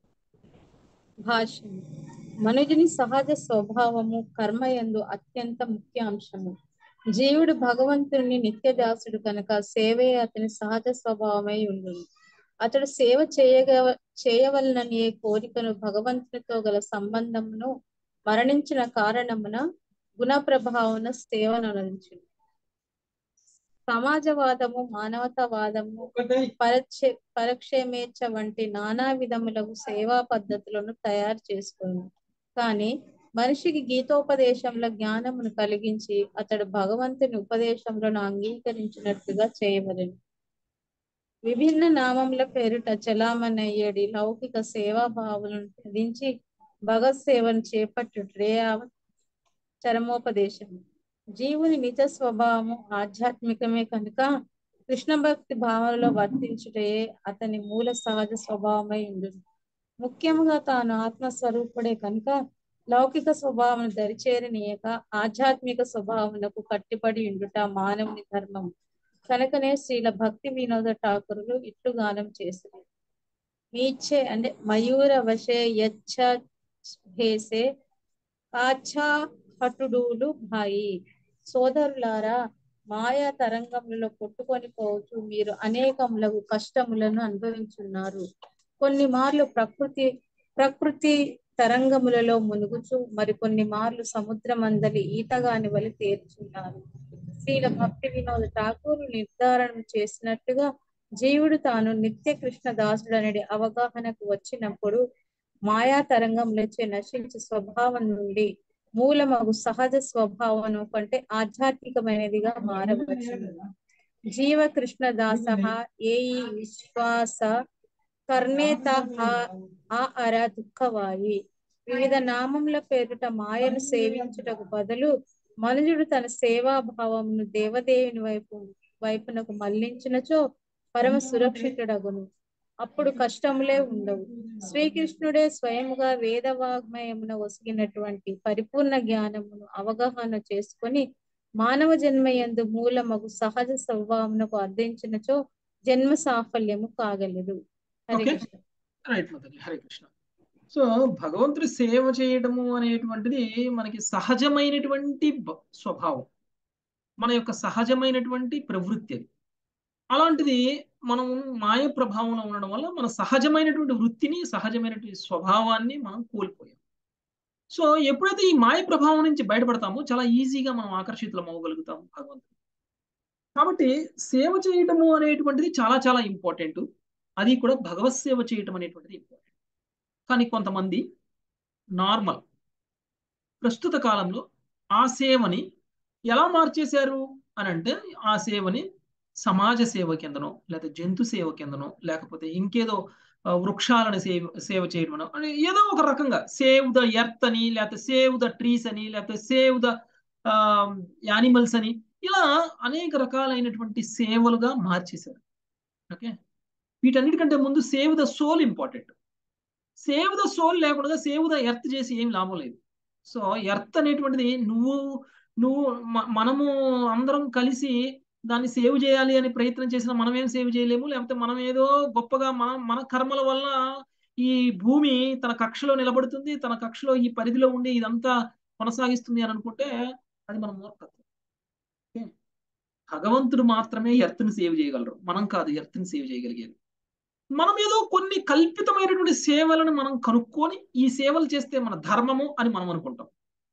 భాష్యం మనుజుని సహజ స్వభావము కర్మయందు అత్యంత ముఖ్య అంశము జీవుడు భగవంతుని నిత్యదాసుడు కనుక సేవే అతని సహజ స్వభావమై ఉండును అతడు సేవ చేయగ చేయవలనని ఏ కోరికను భగవంతునితో గల సంబంధమును మరణించిన కారణమున గుణ ప్రభావన సేవను అందించును సమాజవాదము మానవతావాదము పరక్షే పరక్షేమేచ్ఛ వంటి నానా విధములకు సేవా పద్ధతులను తయారు చేసుకును కానీ మనిషికి గీతోపదేశంలో జ్ఞానమును కలిగించి అతడు భగవంతుని ఉపదేశములను అంగీకరించినట్లుగా చేయవలెను విభిన్న నామముల పేరిట చలామణయ్యడి లౌకిక సేవా భావాలను త్యజించి భగవత్ సేవను చేపట్టుటే చరమోపదేశం జీవుని నిజ స్వభావము ఆధ్యాత్మికమే కనుక కృష్ణ భక్తి భావనలో వర్తించుటే అతని మూల సహజ స్వభావమై ఉండును ముఖ్యంగా తాను ఆత్మస్వరూపుడే కనుక లౌకిక స్వభావం దరిచేరనీయక ఆధ్యాత్మిక స్వభావమునకు కట్టిపడి ఉండుట మానవుని ధర్మం కనుకనే శ్రీల భక్తి వినోద ఠాకూరులు ఇట్లు గానం చేశారు మీచ్చే అంటే మయూర వశే యచ్చ భేసే కాఛా హటుడూలు భాయి సోదరులారా మాయా తరంగములలో కొట్టుకొని పోవచ్చు మీరు అనేకములకు కష్టములను అనుభవించున్నారు కొన్ని మార్లు ప్రకృతి ప్రకృతి తరంగములలో మునుగుచు మరికొన్ని మార్లు సముద్రమందలి ఈతగాని వలి తేర్చున్నారు శ్రీల భక్తి వినోద ఠాకూరు నిర్ధారణ చేసినట్టుగా జీవుడు తాను నిత్య కృష్ణ దాసుడు అనే అవగాహనకు వచ్చినప్పుడు మాయా తరంగంలోచే నశించే స్వభావం నుండి మూలమగు సహజ స్వభావం కంటే ఆధ్యాత్మికమైనదిగా మారవచ్చు జీవ కృష్ణ దాస ఏ విశ్వాస కర్ణేత ఆ అర దుఃఖవాయి వివిధ నామముల పేరుట మాయను సేవించుటకు బదులు మనుజుడు తన సేవాభావమును దేవదేవుని వైపు వైపునకు మళ్లించినచో పరమ సురక్షితుడగును అప్పుడు కష్టములే ఉండవు శ్రీకృష్ణుడే స్వయముగా వేదవాగ్మయమున ఒసిగినటువంటి పరిపూర్ణ జ్ఞానమును అవగాహన చేసుకొని మానవ జన్మయందు మూలమగు సహజ స్వభావమునకు అర్థించినచో జన్మ సాఫల్యము కాగలదు Hare okay Krishna right mother Hare Krishna so భగవంతుడి సేవ చేయడము అనేటువంటిది మనకి సహజమైనటువంటి బ- స్వభావం మన యొక్క సహజమైనటువంటి ప్రవృత్తి అది అలాంటిది మనం మాయ ప్రభావంలో ఉండడం వల్ల మన సహజమైనటువంటి వృత్తిని సహజమైనటువంటి స్వభావాన్ని మనం కోల్పోయాం సో ఎప్పుడైతే ఈ మాయ ప్రభావం నుంచి బయటపడతామో చాలా ఈజీగా మనం ఆకర్షితులం అవ్వగలుగుతాము భగవంతుడు కాబట్టి సేవ చేయటము అనేటువంటిది చాలా చాలా ఇంపార్టెంట్ అది కూడా భగవత్ సేవ చేయటం అనేటువంటిది ఇంపార్టెంట్ కానీ కొంతమంది నార్మల్ ప్రస్తుత కాలంలో ఆ సేవని ఎలా మార్చేశారు అని అంటే ఆ సేవని సమాజ సేవ కిందనో లేకపోతే జంతు సేవ కిందనో లేకపోతే ఇంకేదో ఆ, వృక్షాలను సేవ సేవ చేయడమనో అని ఏదో ఒక రకంగా సేవ్ ద ఎర్త్ అని లేకపోతే సేవ్ ద ట్రీస్ అని లేకపోతే సేవ్ ద యానిమల్స్ అని ఇలా అనేక రకాలైనటువంటి సేవలుగా మార్చేశారు ఓకే వీటన్నిటికంటే ముందు save the soul important save the soul లేకుండా సేవ్ ద ఎర్త్ చేసి ఏం లాభం లేదు సో ఎర్త్ అనేటువంటిది నువ్వు నువ్వు మ- మనము అందరం కలిసి దాన్ని సేవ్ చేయాలి అని ప్రయత్నం చేసిన మనం ఏం సేవ్ చేయలేము లేకపోతే మనం ఏదో గొప్పగా మన మన కర్మల వల్ల ఈ భూమి తన కక్షలో నిలబడుతుంది తన కక్షలో ఈ పరిధిలో ఉండి ఇదంతా కొనసాగిస్తుంది అని అనుకుంటే అది మన మూర్ఖత్వం ఓకే? భగవంతుడు మాత్రమే ఎర్త్ని సేవ్ చేయగలరు మనం కాదు ఎర్త్ని సేవ్ చేయగలిగేది మనం ఏదో కొన్ని కల్పితమైనటువంటి సేవలను మనం కనుక్కొని ఈ సేవలు చేస్తే మన ధర్మము అని మనం అనుకుంటాం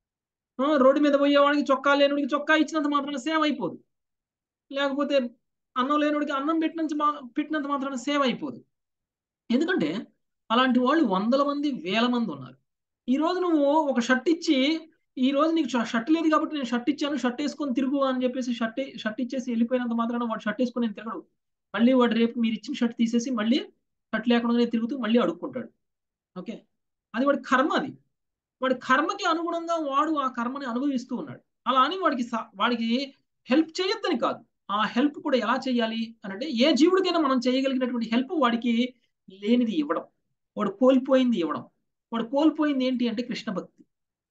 ఆ, రోడ్డు మీద పోయేవాడికి చొక్కా లేనుడికి చొక్కా ఇచ్చినంత మాత్రాన సేవ అయిపోదు లేకపోతే అన్నం లేనుడికి అన్నం పెట్టినంత మా పెట్టినంత మాత్రాన సేవ అయిపోదు ఎందుకంటే అలాంటి వాళ్ళు వందల మంది వేల మంది ఉన్నారు ఈ రోజు నువ్వు ఒక షర్ట్ ఇచ్చి ఈ రోజు నీకు ష- షర్ట్ లేదు కాబట్టి నేను షర్ట్ ఇచ్చాను షర్ట్ వేసుకొని తిరుగు అని చెప్పేసి షర్ట్ షర్ట్ ఇచ్చేసి వెళ్ళిపోయినంత మాత్రాన వాడు షర్ట్ వేసుకొని నేను తిరగడు మళ్ళీ వాడు రేపు మీరు ఇచ్చిన షర్ట్ తీసేసి మళ్ళీ షర్ట్ లేకుండానే తిరుగుతూ మళ్ళీ అడుక్కుంటాడు ఓకే అది వాడి కర్మ అది వాడి కర్మకి అనుగుణంగా వాడు ఆ కర్మని అనుభవిస్తూ ఉన్నాడు అలా అని వాడికి స- వాడికి హెల్ప్ చేయొద్దని కాదు ఆ హెల్ప్ కూడా ఎలా చేయాలి అని అంటే ఏ జీవుడికైనా మనం చేయగలిగినటువంటి హెల్ప్ వాడికి లేనిది ఇవ్వడం వాడు కోల్పోయింది ఇవ్వడం వాడు కోల్పోయింది ఏంటి అంటే కృష్ణ భక్తి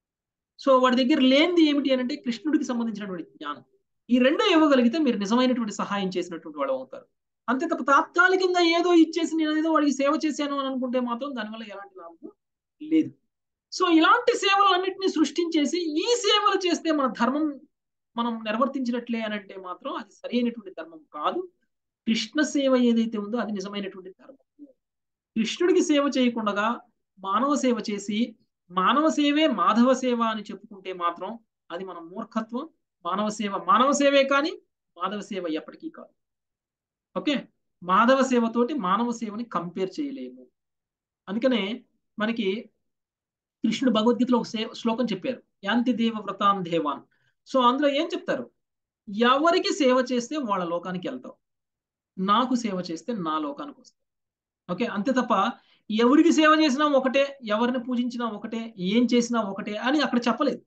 సో వాడి దగ్గర లేనిది ఏమిటి అని అంటే కృష్ణుడికి సంబంధించినటువంటి జ్ఞానం ఈ రెండో ఇవ్వగలిగితే మీరు నిజమైనటువంటి సహాయం చేసినటువంటి వాళ్ళు అవుతారు అంతే తప్ప తాత్కాలికంగా ఏదో ఇచ్చేసి నేను ఏదో వాడికి సేవ చేశాను అని అనుకుంటే మాత్రం దానివల్ల ఎలాంటి లాభం లేదు సో ఇలాంటి సేవలన్నింటినీ సృష్టించేసి ఈ సేవలు చేస్తే మన ధర్మం మనం నిర్వర్తించినట్లే అని అంటే మాత్రం అది సరైనటువంటి ధర్మం కాదు కృష్ణ సేవ ఏదైతే ఉందో అది నిజమైనటువంటి ధర్మం కృష్ణుడికి సేవ చేయకుండా మానవ సేవ చేసి మానవ సేవే మాధవ సేవ అని చెప్పుకుంటే మాత్రం అది మన మూర్ఖత్వం మానవ సేవ మానవ సేవే కానీ మాధవ సేవ ఎప్పటికీ కాదు ఓకే మాధవ సేవతోటి మానవ సేవని కంపేర్ చేయలేము అందుకనే మనకి కృష్ణుడు భగవద్గీతలో ఒక సే- శ్లోకం చెప్పారు యాంతి దేవ వ్రతాం దేవాన్ సో అందులో ఏం చెప్తారు ఎవరికి సేవ చేస్తే వాళ్ళ లోకానికి వెళ్తావు నాకు సేవ చేస్తే నా లోకానికి వస్తావు ఓకే అంతే తప్ప ఎవరికి సేవ చేసినా ఒకటే ఎవరిని పూజించినా ఒకటే ఏం చేసినా ఒకటే అని అక్కడ చెప్పలేదు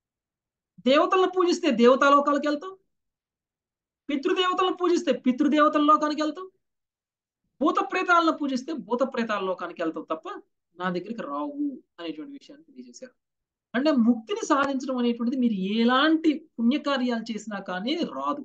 దేవతలను పూజిస్తే దేవతా లోకాలకు వెళ్తాం పితృదేవతలను పూజిస్తే పితృదేవతల లోకానికి వెళ్తాం భూత ప్రేతాలను పూజిస్తే భూత ప్రేతాల లోకానికి వెళ్తాం తప్ప నా దగ్గరికి రావు అనేటువంటి విషయాన్ని తెలియజేశారు అంటే ముక్తిని సాధించడం అనేటువంటిది మీరు ఎలాంటి పుణ్యకార్యాలు చేసినా కానీ రాదు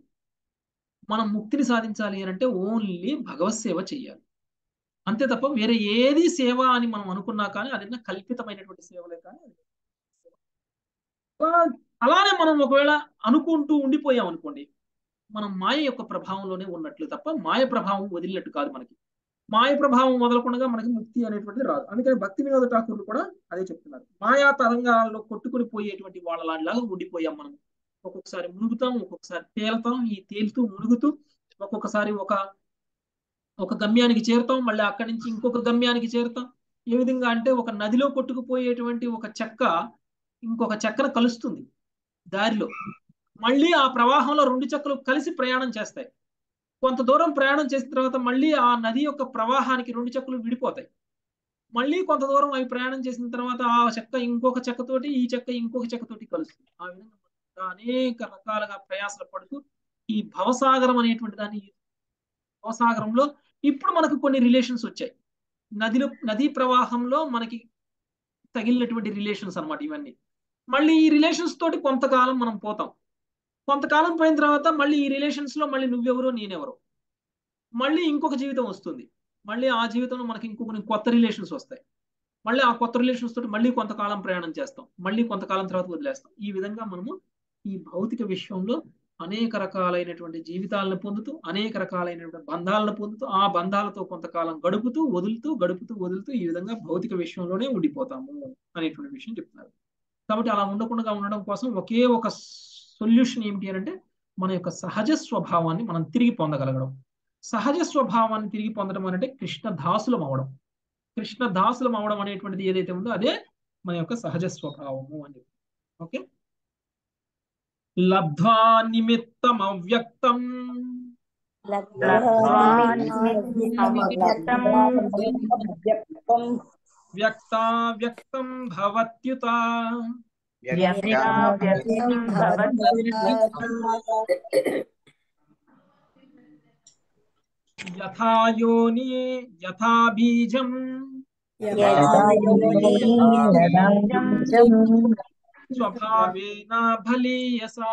మనం ముక్తిని సాధించాలి అని అంటే ఓన్లీ భగవత్ సేవ చేయాలి అంతే తప్ప వేరే ఏది సేవ అని మనం అనుకున్నా కానీ అది కల్పితమైనటువంటి సేవలే కానీ అది అలా- అలానే మనం ఒకవేళ అనుకుంటూ ఉండిపోయాం అనుకోండి మనం మాయ యొక్క ప్రభావంలోనే ఉన్నట్లు తప్ప మాయ ప్రభావం వదిలినట్టు కాదు మనకి మాయ ప్రభావం మొదలకుండా మనకి ముక్తి అనేటువంటిది రాదు అందుకని భక్తి వినోద ఠాకూర్లు కూడా అదే చెప్తున్నారు మాయా తరంగాల్లో కొట్టుకుని పోయేటువంటి వాళ్ళలాగా ఉండిపోయాం మనం ఒక్కొక్కసారి మునుగుతాం ఒక్కొక్కసారి తేలుతాం ఈ తేలుతూ మునుగుతూ ఒక్కొక్కసారి ఒక ఒక గమ్యానికి చేరుతాం మళ్ళీ అక్కడి నుంచి ఇంకొక గమ్యానికి చేరుతాం ఏ విధంగా అంటే ఒక నదిలో కొట్టుకుపోయేటువంటి ఒక చెక్క ఇంకొక చెక్కను కలుస్తుంది దారిలో మళ్ళీ ఆ ప్రవాహంలో రెండు చెక్కలు కలిసి ప్రయాణం చేస్తాయి కొంత దూరం ప్రయాణం చేసిన తర్వాత మళ్ళీ ఆ నది యొక్క ప్రవాహానికి రెండు చెక్కలు విడిపోతాయి మళ్ళీ కొంత దూరం అవి ప్రయాణం చేసిన తర్వాత ఆ చెక్క ఇంకొక చెక్కతోటి ఈ చెక్క ఇంకొక చెక్కతోటి కలుస్తుంది ఆ విధంగా అనేక రకాలుగా ప్రయాసలు పడుతూ ఈ భవసాగరం అనేటువంటి దాన్ని భవసాగరంలో ఇప్పుడు మనకు కొన్ని రిలేషన్స్ వచ్చాయి నదిలో నదీ ప్రవాహంలో మనకి తగిలినటువంటి రిలేషన్స్ అనమాట ఇవన్నీ మళ్ళీ ఈ రిలేషన్స్ తోటి కొంతకాలం మనం పోతాం కొంతకాలం పోయిన తర్వాత మళ్ళీ ఈ రిలేషన్స్ లో మళ్ళీ నువ్వెవరో నేనెవరో మళ్ళీ ఇంకొక జీవితం వస్తుంది మళ్ళీ ఆ జీవితంలో మనకి ఇంకొక కొత్త రిలేషన్స్ వస్తాయి మళ్ళీ ఆ కొత్త రిలేషన్స్ తోటి మళ్ళీ కొంతకాలం ప్రయాణం చేస్తాం మళ్ళీ కొంతకాలం తర్వాత వదిలేస్తాం ఈ విధంగా మనము ఈ భౌతిక విశ్వంలో అనేక రకాలైనటువంటి జీవితాలను పొందుతూ అనేక రకాలైనటువంటి బంధాలను పొందుతూ ఆ బంధాలతో కొంతకాలం గడుపుతూ వదులుతూ గడుపుతూ వదులుతూ ఈ విధంగా భౌతిక విషయంలోనే ఉండిపోతాము అనేటువంటి విషయం చెప్తున్నారు కాబట్టి అలా ఉండకుండా ఉండడం కోసం ఒకే ఒక సొల్యూషన్ ఏమిటి అని అంటే మన యొక్క సహజ స్వభావాన్ని మనం తిరిగి పొందగలగడం సహజ స్వభావాన్ని తిరిగి పొందడం అంటే కృష్ణ దాసులం అవడం కృష్ణ దాసులం అవడం అనేటువంటిది ఏదైతే ఉందో అదే మన యొక్క సహజ స్వభావము అని చెప్పి ఓకే లబ్ధ్వా నిమిత్తం అవ్యక్తం వ్యక్తా వ్యక్తం భవత్యుత యథా యోని యథా బీజం స్వభావేన బలీయసా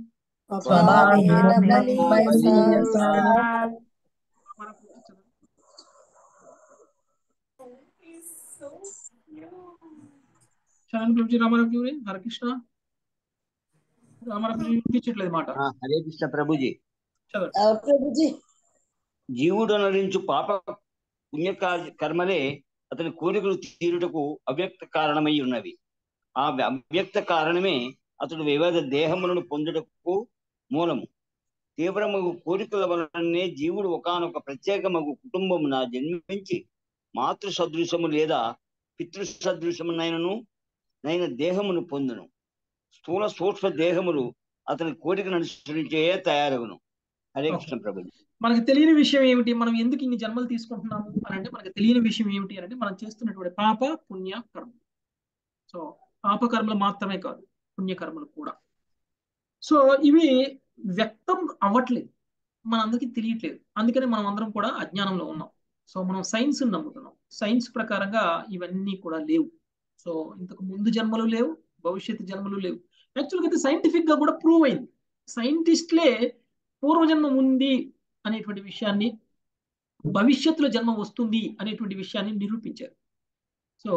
శరణ్ ప్రభుజీ రామారావు గారి హరకృష్ణ రామారావు వినిపించట్లేదు మాట ఆ, హరే కృష్ణ ప్రభుజీ చదవండి ఆ, ప్రభుజీ జీవుడు అనరించు పాప పుణ్య కార్య- కర్మలే అతని కోరికలు తీరుటకు అవ్యక్త కారణమై ఉన్నవి ఆ అవ్యక్త కారణమే అతడు వివిధ దేహములను పొందుటకు మూలము తీవ్రమగు కోరికల వలననే జీవుడు ఒకానొక ప్రత్యేకమగు కుటుంబమున జన్మించి మాతృ సదృశము లేదా పితృ సదృశమునైనను నైన దేహమును పొందును స్థూల సూక్ష్మ దేహములు అతని కోరికను అనుసరించే తయారగును హరే కృష్ణ ప్రభు మనకి తెలియని విషయం ఏమిటి మనం ఎందుకు ఇన్ని జన్మలు తీసుకుంటున్నాము అని అంటే మనకి తెలియని విషయం ఏమిటి అని అంటే మనం చేస్తున్నటువంటి పాప పుణ్య కర్మ సో పాప కర్మలు మాత్రమే కాదు పుణ్యకర్మలు కూడా సో ఇవి వ్యక్తం అవ్వట్లేదు మనందరికీ తెలియట్లేదు అందుకని మనం అందరం కూడా అజ్ఞానంలో ఉన్నాం సో మనం సైన్స్ నమ్ముతున్నాం సైన్స్ ప్రకారంగా ఇవన్నీ కూడా లేవు సో ఇంతకు ముందు జన్మలు లేవు భవిష్యత్తు జన్మలు లేవు యాక్చువల్గా అయితే సైంటిఫిక్ గా కూడా ప్రూవ్ అయింది సైంటిస్ట్లే పూర్వజన్మ ఉంది అనేటువంటి విషయాన్ని భవిష్యత్తులో జన్మ వస్తుంది అనేటువంటి విషయాన్ని నిరూపించారు సో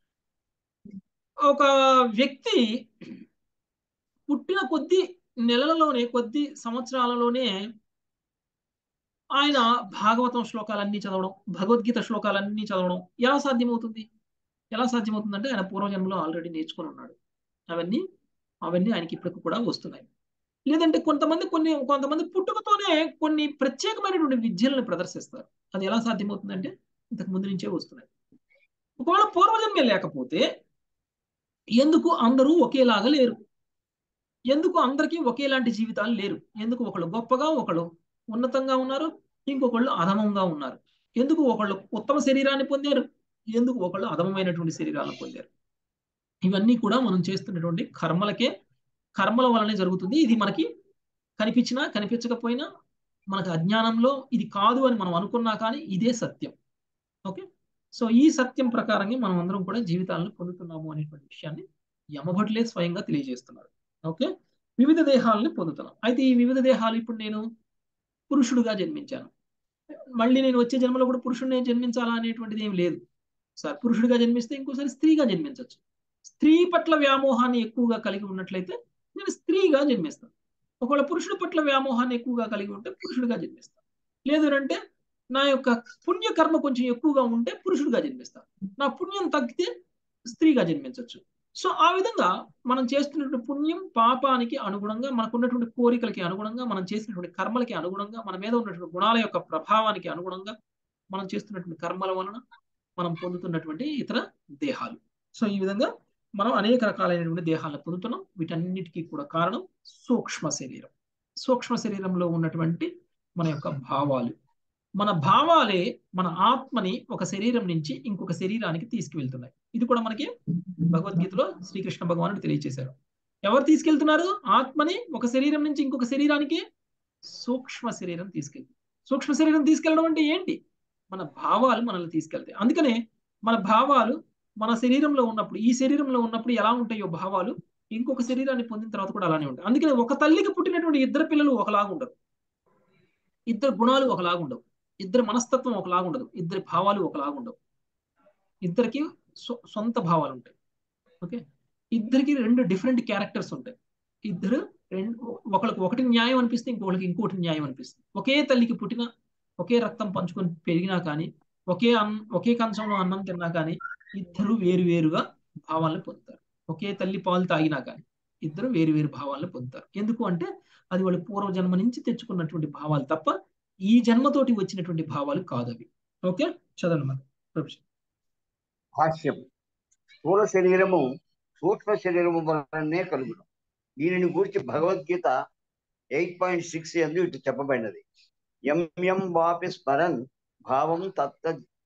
ఒక వ్యక్తి పుట్టిన కొద్ది నెలలలోనే కొద్ది సంవత్సరాలలోనే ఆయన భాగవతం శ్లోకాలన్నీ చదవడం భగవద్గీత శ్లోకాలన్నీ చదవడం ఎలా సాధ్యమవుతుంది ఎలా సాధ్యమవుతుందంటే ఆయన పూర్వజన్మలో ఆల్రెడీ నేర్చుకొని ఉన్నాడు అవన్నీ అవన్నీ ఆయనకి ఇప్పటికి కూడా వస్తున్నాయి లేదంటే కొంతమంది కొన్ని కొంతమంది పుట్టుకతోనే కొన్ని ప్రత్యేకమైనటువంటి విద్యలను ప్రదర్శిస్తారు అది ఎలా సాధ్యమవుతుందంటే ఇంతకు ముందు నుంచే వస్తున్నాయి ఒకవేళ పూర్వజన్మే లేకపోతే ఎందుకు అందరూ ఒకేలాగా లేరు ఎందుకు అందరికీ ఒకేలాంటి జీవితాలు లేరు ఎందుకు ఒకళ్ళు గొప్పగా ఒకళ్ళు ఉన్నతంగా ఉన్నారు ఇంకొకళ్ళు అధమంగా ఉన్నారు ఎందుకు ఒకళ్ళు ఉత్తమ శరీరాన్ని పొందారు ఎందుకు ఒకళ్ళు అధమమైనటువంటి శరీరాలను పొందారు ఇవన్నీ కూడా మనం చేస్తున్నటువంటి కర్మలకే కర్మల వలనే జరుగుతుంది ఇది మనకి కనిపించినా కనిపించకపోయినా మనకు అజ్ఞానంలో ఇది కాదు అని మనం అనుకున్నా కానీ ఇదే సత్యం ఓకే సో ఈ సత్యం ప్రకారంగా మనం అందరం కూడా జీవితాలను పొందుతున్నాము అనేటువంటి విషయాన్ని యమభట్లే స్వయంగా తెలియజేస్తున్నారు ఓకే వివిధ దేహాలని పొందుతున్నాం అయితే ఈ వివిధ దేహాలు ఇప్పుడు నేను పురుషుడుగా జన్మించాను మళ్ళీ నేను వచ్చే జన్మలో కూడా పురుషుడిని జన్మించాలా అనేటువంటిది ఏం లేదు సార్ పురుషుడిగా జన్మిస్తే ఇంకోసారి స్త్రీగా జన్మించవచ్చు స్త్రీ పట్ల వ్యామోహాన్ని ఎక్కువగా కలిగి ఉన్నట్లయితే నేను స్త్రీగా జన్మిస్తాను ఒకవేళ పురుషుడి పట్ల వ్యామోహాన్ని ఎక్కువగా కలిగి ఉంటే పురుషుడిగా జన్మిస్తాను లేదు అంటే నా యొక్క పుణ్యకర్మ కొంచెం ఎక్కువగా ఉంటే పురుషుడిగా జన్మిస్తాను నా పుణ్యం తగ్గితే స్త్రీగా జన్మించవచ్చు సో ఆ విధంగా మనం చేస్తున్నటువంటి పుణ్యం పాపానికి అనుగుణంగా మనకున్నటువంటి కోరికలకి అనుగుణంగా మనం చేసినటువంటి కర్మలకి అనుగుణంగా మన మీద ఉన్నటువంటి గుణాల యొక్క ప్రభావానికి అనుగుణంగా మనం చేస్తున్నటువంటి కర్మల వలన మనం పొందుతున్నటువంటి ఇతర దేహాలు సో ఈ విధంగా మనం అనేక రకాలైనటువంటి దేహాలను పొందుతున్నాం వీటన్నిటికీ కూడా కారణం సూక్ష్మ శరీరం సూక్ష్మ శరీరంలో ఉన్నటువంటి మన యొక్క భావాలు మన భావాలే మన ఆత్మని ఒక శరీరం నుంచి ఇంకొక శరీరానికి తీసుకువెళ్తున్నాయి ఇది కూడా మనకి భగవద్గీతలో శ్రీకృష్ణ భగవానుడు తెలియచేశారు ఎవరు తీసుకెళ్తున్నారు ఆత్మని ఒక శరీరం నుంచి ఇంకొక శరీరానికి సూక్ష్మ శరీరం తీసుకెళ్తుంది సూక్ష్మ శరీరం తీసుకెళ్ళడం అంటే ఏంటి మన భావాలు మనల్ని తీసుకెళ్తాయి అందుకనే మన భావాలు మన శరీరంలో ఉన్నప్పుడు ఈ శరీరంలో ఉన్నప్పుడు ఎలా ఉంటాయో భావాలు ఇంకొక శరీరాన్ని పొందిన తర్వాత కూడా అలానే ఉంటాయి అందుకని ఒక తల్లికి పుట్టినటువంటి ఇద్దరు పిల్లలు ఒకలాగా ఉండరు ఇద్దరు గుణాలు ఒకలాగా ఉండవు ఇద్దరి మనస్తత్వం ఒకలాగా ఉండదు ఇద్దరి భావాలు ఒకలాగా ఉండవు ఇద్దరికి సొంత భావాలు ఉంటాయి ఓకే ఇద్దరికి రెండు డిఫరెంట్ క్యారెక్టర్స్ ఉంటాయి ఇద్దరు రెండు ఒకరికి ఒకటి న్యాయం అనిపిస్తే ఇంకొకరికి ఇంకోటి న్యాయం అనిపిస్తుంది ఒకే తల్లికి పుట్టిన ఒకే రక్తం పంచుకొని పెరిగినా కానీ ఒకే అన్నం ఒకే కంచంలో అన్నం తిన్నా కానీ ఇద్దరు వేరు వేరుగా భావాలను పొందుతారు ఒకే తల్లి పాలు తాగినా కానీ ఇద్దరు వేరు వేరు భావాలను పొందుతారు ఎందుకు అంటే అది వాళ్ళు పూర్వజన్మ నుంచి తెచ్చుకున్నటువంటి భావాలు తప్ప ఈ జన్మతోటి వచ్చినటువంటి భావాలు కాదు అవి ఓకే చదవండి మరి ప్రొఫెసర్ భాష్యం స్థూల శరీరము సూక్ష్మ శరీరము వలనే కలుగును దీనిని గురించి భగవద్గీత ఎయిట్ పాయింట్ సిక్స్ ఎందు ఇటు చెప్పబడినది ఎం ఎం వాపి స్మరన్ భావం తత్త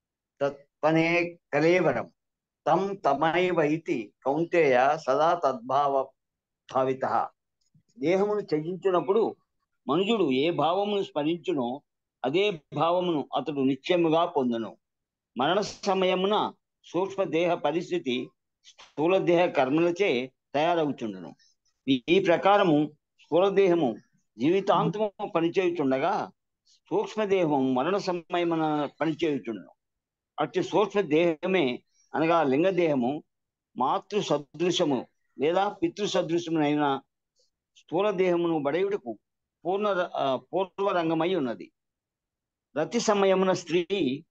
తత్పనే కలేవరం తం తమైవ ఇతి కౌంతేయ సదా తద్భావ భావిత దేహమును త్యజించినప్పుడు మనుజుడు ఏ భావమును స్మరించునో అదే భావమును అతడు నిత్యముగా పొందును మరణ సమయమున సూక్ష్మ దేహ పరిస్థితి స్థూల దేహ కర్మలచే తయారవుతుండును ఈ ప్రకారము స్థూల దేహము జీవితాంతము పనిచేయుచుండగా సూక్ష్మదేహము మరణ సమయమున పనిచేయుచుండును అట్టి సూక్ష్మ దేహమే అనగా లింగదేహము మాతృ సదృశము లేదా పితృ సదృశమునైన స్థూల దేహమును బడయుటకు పూర్ణ పూర్వ రంగమై ఉన్నది రతి సమయమున స్త్రీ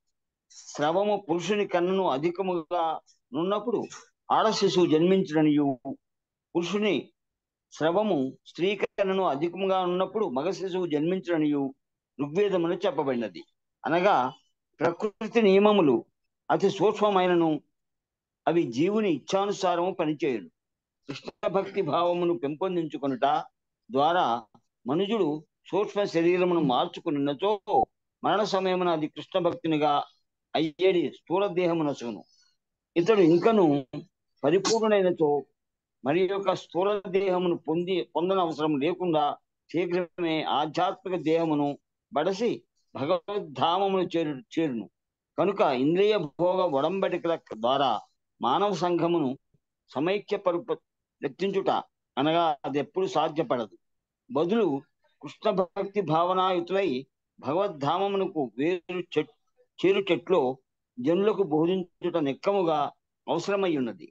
స్రవము పురుషుని కన్నును అధికముగా నున్నప్పుడు ఆడ శిశువు జన్మించడనియు పురుషుని స్రవము స్త్రీ కన్నును అధికముగా ఉన్నప్పుడు మగ శిశువు జన్మించడనియు ఋగ్వేదమును చెప్పబడినది అనగా ప్రకృతి నియమములు అతి సూక్ష్మమైనను అవి జీవుని ఇచ్ఛానుసారము పనిచేయడు కృష్ణ భక్తి భావమును పెంపొందించుకొనుట ద్వారా మనుజుడు సూక్ష్మ శరీరమును మార్చుకున్నచో మరణ సమయమున అది కృష్ణ భక్తునిగా అయ్యేది స్థూల దేహమునసును ఇతడు ఇంకను పరిపూర్ణుడైనతో మరి యొక్క స్థూల దేహమును పొంది పొందనవసరం లేకుండా శీఘ్రమే ఆధ్యాత్మిక దేహమును బడసి భగవద్ధామమును చేరు చేరును కనుక ఇంద్రియ భోగ ఒడంబడికల ద్వారా మానవ సంఘమును సమైక్య పరుప ఎత్తించుట అనగా అది ఎప్పుడు సాధ్యపడదు బదులు కృష్ణ భక్తి భావనాయుతులై భగవద్ధామమునకు వేరు చెట్ చేరు చెట్లో జనులకు బోధించుట నెక్కముగా అవసరమై ఉన్నది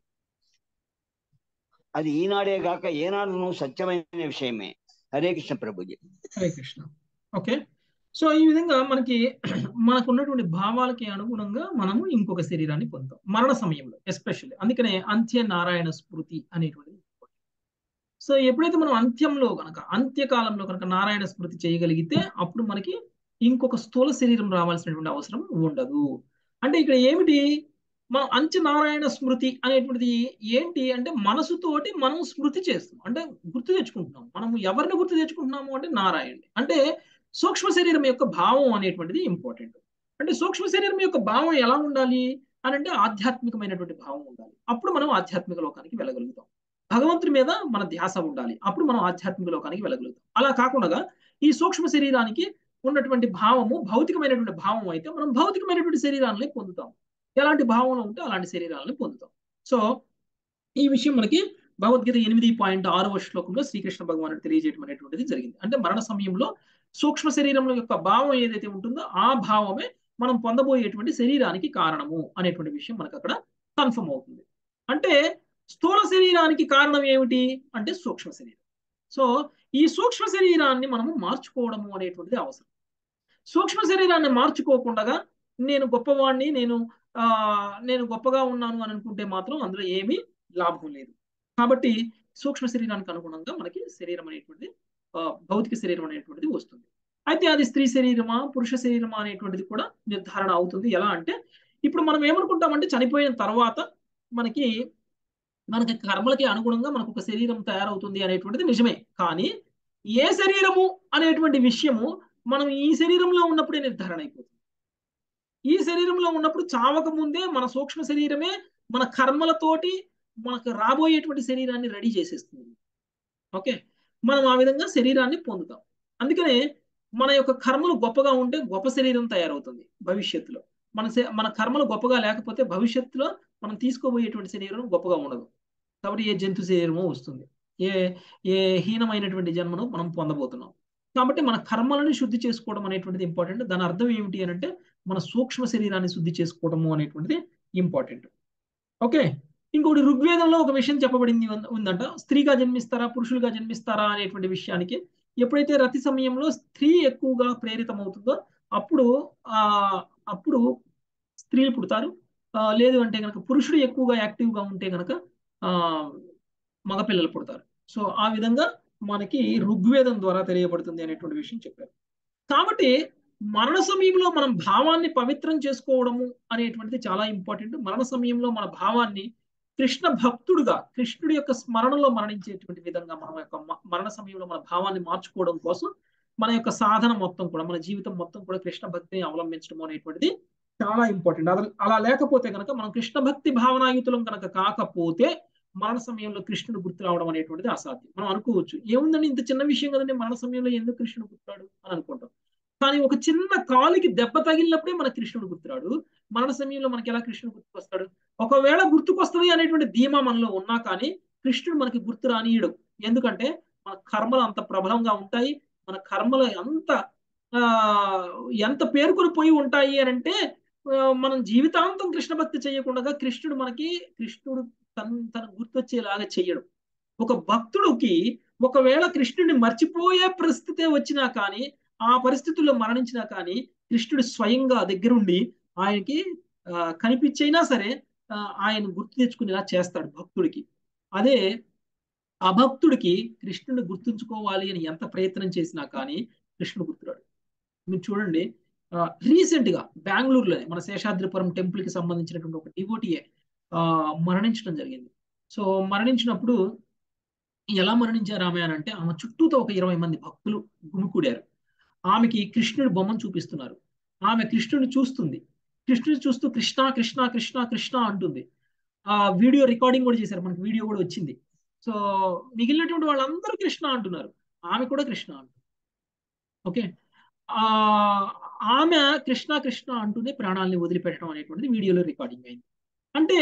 అది ఈనాడే కాక ఏనాడును సత్యమైన విషయమే హరే కృష్ణ ప్రభుజీ హరే కృష్ణ ఓకే సో ఈ విధంగా మనకి మనకు ఉన్నటువంటి భావాలకి అనుగుణంగా మనము ఇంకొక శరీరాన్ని పొందుతాం మరణ సమయంలో ఎస్పెషల్లీ అందుకనే అంత్య నారాయణ స్మృతి అనేటువంటిది సో ఎప్పుడైతే మనం అంత్యంలో కనుక అంత్యకాలంలో కనుక నారాయణ స్మృతి చేయగలిగితే అప్పుడు మనకి ఇంకొక స్థూల శరీరం రావాల్సినటువంటి అవసరం ఉండదు అంటే ఇక్కడ ఏమిటి మనం అంత్య నారాయణ స్మృతి అనేటువంటిది ఏంటి అంటే మనసుతోటి మనం స్మృతి చేస్తున్నాం అంటే గుర్తు తెచ్చుకుంటున్నాం మనం ఎవరిని గుర్తు తెచ్చుకుంటున్నాము అంటే నారాయణని అంటే సూక్ష్మ శరీరం యొక్క భావం అనేటువంటిది ఇంపార్టెంట్ అంటే సూక్ష్మ శరీరం యొక్క భావం ఎలా ఉండాలి అని అంటే ఆధ్యాత్మికమైనటువంటి భావం ఉండాలి అప్పుడు మనం ఆధ్యాత్మిక లోకానికి వెళ్ళగలుగుతాం భగవంతుడి మీద మన ధ్యాస ఉండాలి అప్పుడు మనం ఆధ్యాత్మిక లోకానికి వెళ్ళగలుగుతాం అలా కాకుండా ఈ సూక్ష్మ శరీరానికి ఉన్నటువంటి భావము భౌతికమైనటువంటి భావం అయితే మనం భౌతికమైనటువంటి శరీరాలని పొందుతాం ఎలాంటి భావన ఉంటే అలాంటి శరీరాలను పొందుతాం సో ఈ విషయం మనకి భగవద్గీత ఎనిమిది పాయింట్ ఆరవ శ్లోకంలో శ్రీకృష్ణ భగవానుడు తెలియజేయడం అనేటువంటిది జరిగింది అంటే మరణ సమయంలో సూక్ష్మ శరీరం యొక్క భావం ఏదైతే ఉంటుందో ఆ భావమే మనం పొందబోయేటువంటి శరీరానికి కారణము అనేటువంటి విషయం మనకు అక్కడ కన్ఫర్మ్ అవుతుంది అంటే స్థూల శరీరానికి కారణం ఏమిటి అంటే సూక్ష్మ శరీరం సో ఈ సూక్ష్మ శరీరాన్ని మనము మార్చుకోవడము అనేటువంటిది అవసరం సూక్ష్మ శరీరాన్ని మార్చుకోకుండా నేను గొప్పవాణ్ణి నేను ఆ నేను గొప్పగా ఉన్నాను అని అనుకుంటే మాత్రం అందులో ఏమీ లాభం లేదు కాబట్టి సూక్ష్మ శరీరానికి అనుగుణంగా మనకి శరీరం అనేటువంటిది ఆ, భౌతిక శరీరం అనేటువంటిది వస్తుంది అయితే అది స్త్రీ శరీరమా పురుష శరీరమా అనేటువంటిది కూడా నిర్ధారణ అవుతుంది ఎలా అంటే ఇప్పుడు మనం ఏమనుకుంటామంటే చనిపోయిన తర్వాత మనకి మనకి కర్మలకి అనుగుణంగా మనకు ఒక శరీరం తయారవుతుంది అనేటువంటిది నిజమే కానీ ఏ శరీరము అనేటువంటి విషయము మనం ఈ శరీరంలో ఉన్నప్పుడే నిర్ధారణ అయిపోతుంది ఈ శరీరంలో ఉన్నప్పుడు చావక ముందే మన సూక్ష్మ శరీరమే మన కర్మలతోటి మనకు రాబోయేటువంటి శరీరాన్ని రెడీ చేసేస్తుంది ఓకే మనం ఆ విధంగా శరీరాన్ని పొందుతాం అందుకనే మన యొక్క కర్మలు గొప్పగా ఉంటే గొప్ప శరీరం తయారవుతుంది భవిష్యత్తులో మన శ- మన కర్మలు గొప్పగా లేకపోతే భవిష్యత్తులో మనం తీసుకోబోయేటువంటి శరీరం గొప్పగా ఉండదు కాబట్టి ఏ జంతు శరీరమో వస్తుంది ఏ ఏ హీనమైనటువంటి జన్మను మనం పొందబోతున్నాం కాబట్టి మన కర్మలను శుద్ధి చేసుకోవడం అనేటువంటిది ఇంపార్టెంట్ దాని అర్థం ఏమిటి అని అంటే మన సూక్ష్మ శరీరాన్ని శుద్ధి చేసుకోవడము అనేటువంటిది ఇంపార్టెంట్ ఓకే ఇంకొకటి ఋగ్వేదంలో ఒక విషయం చెప్పబడింది ఉంది- ఉందంట స్త్రీగా జన్మిస్తారా పురుషులుగా జన్మిస్తారా అనేటువంటి విషయానికి ఎప్పుడైతే రతి సమయంలో స్త్రీ ఎక్కువగా ప్రేరితమవుతుందో అప్పుడు ఆ అప్పుడు స్త్రీలు పుడతారు ఆ, లేదు అంటే కనుక పురుషుడు ఎక్కువగా యాక్టివ్గా ఉంటే కనుక ఆ మగపిల్లలు పుడతారు సో ఆ విధంగా మనకి ఋగ్వేదం ద్వారా తెలియబడుతుంది అనేటువంటి విషయం చెప్పారు కాబట్టి మరణ సమయంలో మనం భావాన్ని పవిత్రం చేసుకోవడము అనేటువంటిది చాలా ఇంపార్టెంట్ మరణ సమయంలో మన భావాన్ని కృష్ణ భక్తుడుగా కృష్ణుడి యొక్క స్మరణలో మరణించేటువంటి విధంగా మన యొక్క మ- మరణ సమయంలో మన భావాన్ని మార్చుకోవడం కోసం మన యొక్క సాధన మొత్తం కూడా మన జీవితం మొత్తం కూడా కృష్ణ భక్తిని అవలంబించడం అనేటువంటిది చాలా ఇంపార్టెంట్ అలా అలా లేకపోతే కనుక మనం కృష్ణ భక్తి భావనాయుతులం కనుక కాకపోతే మరణ సమయంలో కృష్ణుడు గుర్తు రావడం అనేటువంటిది అసాధ్యం మనం అనుకోవచ్చు ఏముందండి ఇంత చిన్న విషయం కదండి మరణ సమయంలో ఎందుకు కృష్ణుడు గుర్తురాడు అని అనుకుంటాం కానీ ఒక చిన్న కాలికి దెబ్బ తగిలినప్పుడే మన కృష్ణుడు గుర్తురాడు మరణ సమయంలో మనకి ఎలా కృష్ణుడు గుర్తుకొస్తాడు ఒకవేళ గుర్తుకొస్తుంది అనేటువంటి ధీమా మనలో ఉన్నా కానీ కృష్ణుడు మనకి గుర్తు రానియడు ఎందుకంటే మన కర్మలు అంత ప్రబలంగా ఉంటాయి మన కర్మలు అంత ఆ ఎంత పేరుకొని పోయి ఉంటాయి అని అంటే ఆ, మనం జీవితాంతం కృష్ణ భక్తి చేయకుండా కృష్ణుడు మనకి కృష్ణుడు తన తన గుర్తొచ్చేలాగా చెయ్యడు ఒక భక్తుడికి ఒకవేళ కృష్ణుడిని మర్చిపోయే పరిస్థితే వచ్చినా కానీ ఆ పరిస్థితుల్లో మరణించినా కానీ కృష్ణుడు స్వయంగా దగ్గరుండి ఆయనకి ఆ, కనిపించైనా సరే ఆ, ఆయన గుర్తు తెచ్చుకునేలా చేస్తాడు భక్తుడికి అదే అభక్తుడికి కృష్ణుడిని గుర్తుంచుకోవాలి అని ఎంత ప్రయత్నం చేసినా కానీ కృష్ణుడు గుర్తురాడు మీరు చూడండి రీసెంట్ గా బెంగళూరులోనే మన శేషాద్రిపురం టెంపుల్ కి సంబంధించినటువంటి ఒక డివోటీయే మరణించడం జరిగింది సో మరణించినప్పుడు ఎలా మరణించారు ఆమె అని అంటే ఆమె చుట్టూతో ఒక ఇరవై మంది భక్తులు గుమికూడారు ఆమెకి కృష్ణుడి బొమ్మను చూపిస్తున్నారు ఆమె కృష్ణుడిని చూస్తుంది కృష్ణుడిని చూస్తూ కృష్ణ కృష్ణ కృష్ణ కృష్ణ అంటుంది ఆ వీడియో రికార్డింగ్ కూడా చేశారు మనకి వీడియో కూడా వచ్చింది సో మిగిలినటువంటి వాళ్ళందరూ కృష్ణ అంటున్నారు ఆమె కూడా కృష్ణ అంటుంది ఓకే ఆ ఆమె కృష్ణ కృష్ణ అంటూనే ప్రాణాలని వదిలిపెట్టడం అనేటువంటిది వీడియోలో రికార్డింగ్ అయింది అంటే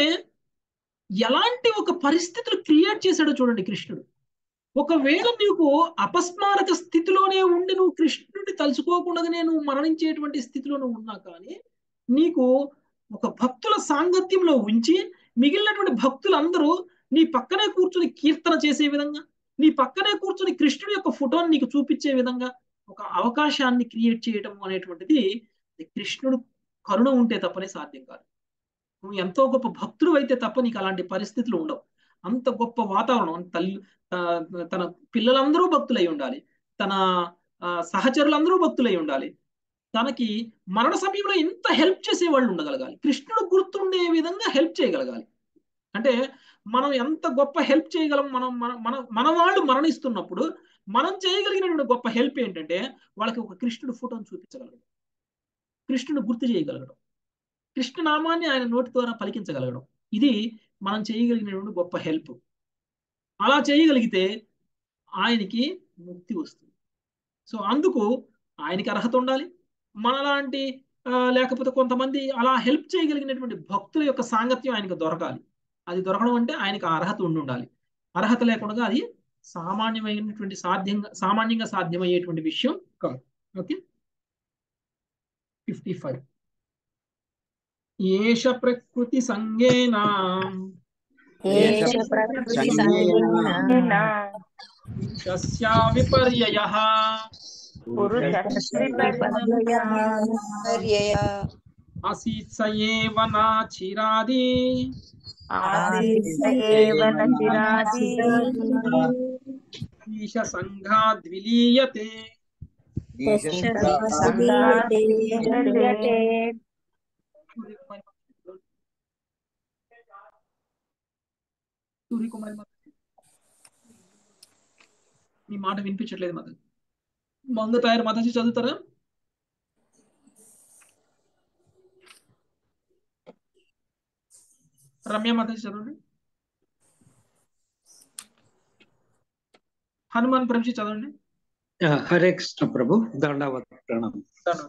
ఎలాంటి ఒక పరిస్థితులు క్రియేట్ చేశాడో చూడండి కృష్ణుడు ఒకవేళ నీకు అపస్మారక స్థితిలోనే ఉండి నువ్వు కృష్ణుడిని తలుచుకోకుండానే నువ్వు మరణించేటువంటి స్థితిలో నువ్వు ఉన్నా కానీ నీకు ఒక భక్తుల సాంగత్యంలో ఉంచి మిగిలినటువంటి భక్తులందరూ నీ పక్కనే కూర్చుని కీర్తన చేసే విధంగా నీ పక్కనే కూర్చుని కృష్ణుడి యొక్క ఫోటోని నీకు చూపించే విధంగా ఒక అవకాశాన్ని క్రియేట్ చేయడం అనేటువంటిది కృష్ణుడు కరుణ ఉంటే తప్పనే సాధ్యం కాదు నువ్వు ఎంతో గొప్ప భక్తుడు అయితే తప్ప నీకు అలాంటి పరిస్థితులు ఉండవు అంత గొప్ప వాతావరణం తల్లి ఆ, తన పిల్లలందరూ భక్తులై ఉండాలి తన ఆ, సహచరులందరూ భక్తులై ఉండాలి తనకి మరణ సమయంలో ఎంత హెల్ప్ చేసే వాళ్ళు ఉండగలగాలి కృష్ణుడు గుర్తుండే విధంగా హెల్ప్ చేయగలగాలి అంటే మనం ఎంత గొప్ప హెల్ప్ చేయగలం మనం మన మన మన వాళ్ళు మరణిస్తున్నప్పుడు మనం చేయగలిగినటువంటి గొప్ప హెల్ప్ ఏంటంటే వాళ్ళకి ఒక కృష్ణుడు ఫోటోను చూపించగలగడం కృష్ణుడు గుర్తు చేయగలగడం కృష్ణ నామాన్ని ఆయన నోటి ద్వారా పలికించగలగడం ఇది మనం చేయగలిగినటువంటి గొప్ప హెల్ప్ అలా చేయగలిగితే ఆయనకి ముక్తి వస్తుంది సో అందుకు ఆయనకి అర్హత ఉండాలి మనలాంటి ఆ, లేకపోతే కొంతమంది అలా హెల్ప్ చేయగలిగినటువంటి భక్తుల యొక్క సాంగత్యం ఆయనకు దొరకాలి అది దొరకడం అంటే ఆయనకు ఆ అర్హత ఉండి ఉండాలి అర్హత లేకుండా అది సామాన్యమైనటువంటి సాధ్యంగా సామాన్యంగా సాధ్యమయ్యేటువంటి విషయం కాదు ఓకే ఫిఫ్టీ ఫైవ్ ఏష ప్రకృతి సంగేన ఏష ప్రకృతి సంగేన పురుషస్య విపర్యయః ఆసీత్ స ఏవ న చిరాది ఈశ సంఘాద్ విలీయతే సూర్యకుమారి మాత మీ మాట వినిపించట్లేదు మాత మంగ తయారు మాతాజీ చదువుతారా రమ్య మాతాజీ చదవండి హనుమాన్ ప్రభుజీ చదవండి ఆ, హరే కృష్ణ ప్రభు దండవత్ ప్రణామం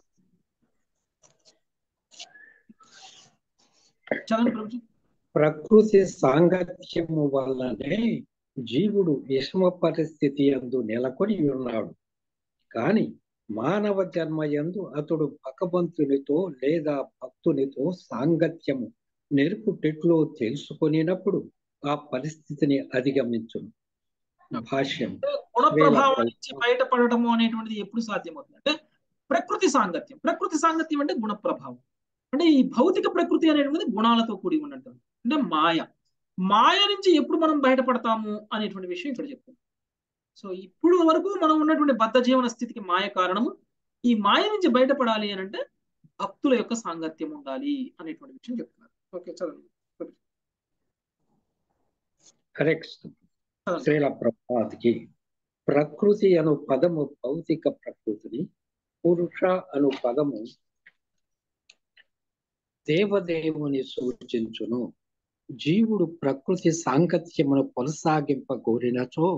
చదవండి ప్రభుజీ ప్రకృతి సాంగత్యము వల్లనే జీవుడు విషమ పరిస్థితి యందు నెలకొని ఉన్నాడు కాని మానవ జన్మ యందు అతడు భగవంతునితో లేదా భక్తునితో సాంగత్యము నేర్పుటెట్లో తెలుసుకొనినప్పుడు ఆ పరిస్థితిని అధిగమించును భాష్యం గుణ ప్రభావం నుంచి బయటపడటము అనేటువంటిది ఎప్పుడు సాధ్యమవుతుంది అంటే ప్రకృతి సాంగత్యం ప్రకృతి సాంగత్యం అంటే గుణ ప్రభావం అంటే ఈ భౌతిక ప్రకృతి అనేటువంటిది గుణాలతో కూడి ఉన్నట్టు అంటే మాయ మాయ నుంచి ఎప్పుడు మనం బయటపడతాము అనేటువంటి విషయం ఇక్కడ చెప్తాం సో ఇప్పుడు వరకు మనం ఉన్నటువంటి బద్ధ జీవన స్థితికి మాయ కారణము ఈ మాయ నుంచి బయటపడాలి అని అంటే భక్తుల యొక్క సాంగత్యం ఉండాలి అనేటువంటి విషయం చెప్తున్నారు ఓకే చదవండి హరే కృష్ణ శ్రీల ప్రభుపాదికి ప్రకృతి అను పదము భౌతిక ప్రకృతిని పురుష అను పదము దేవదేవుని సూచించును జీవుడు ప్రకృతి సాంగత్యమును కొనసాగింప కోరినచో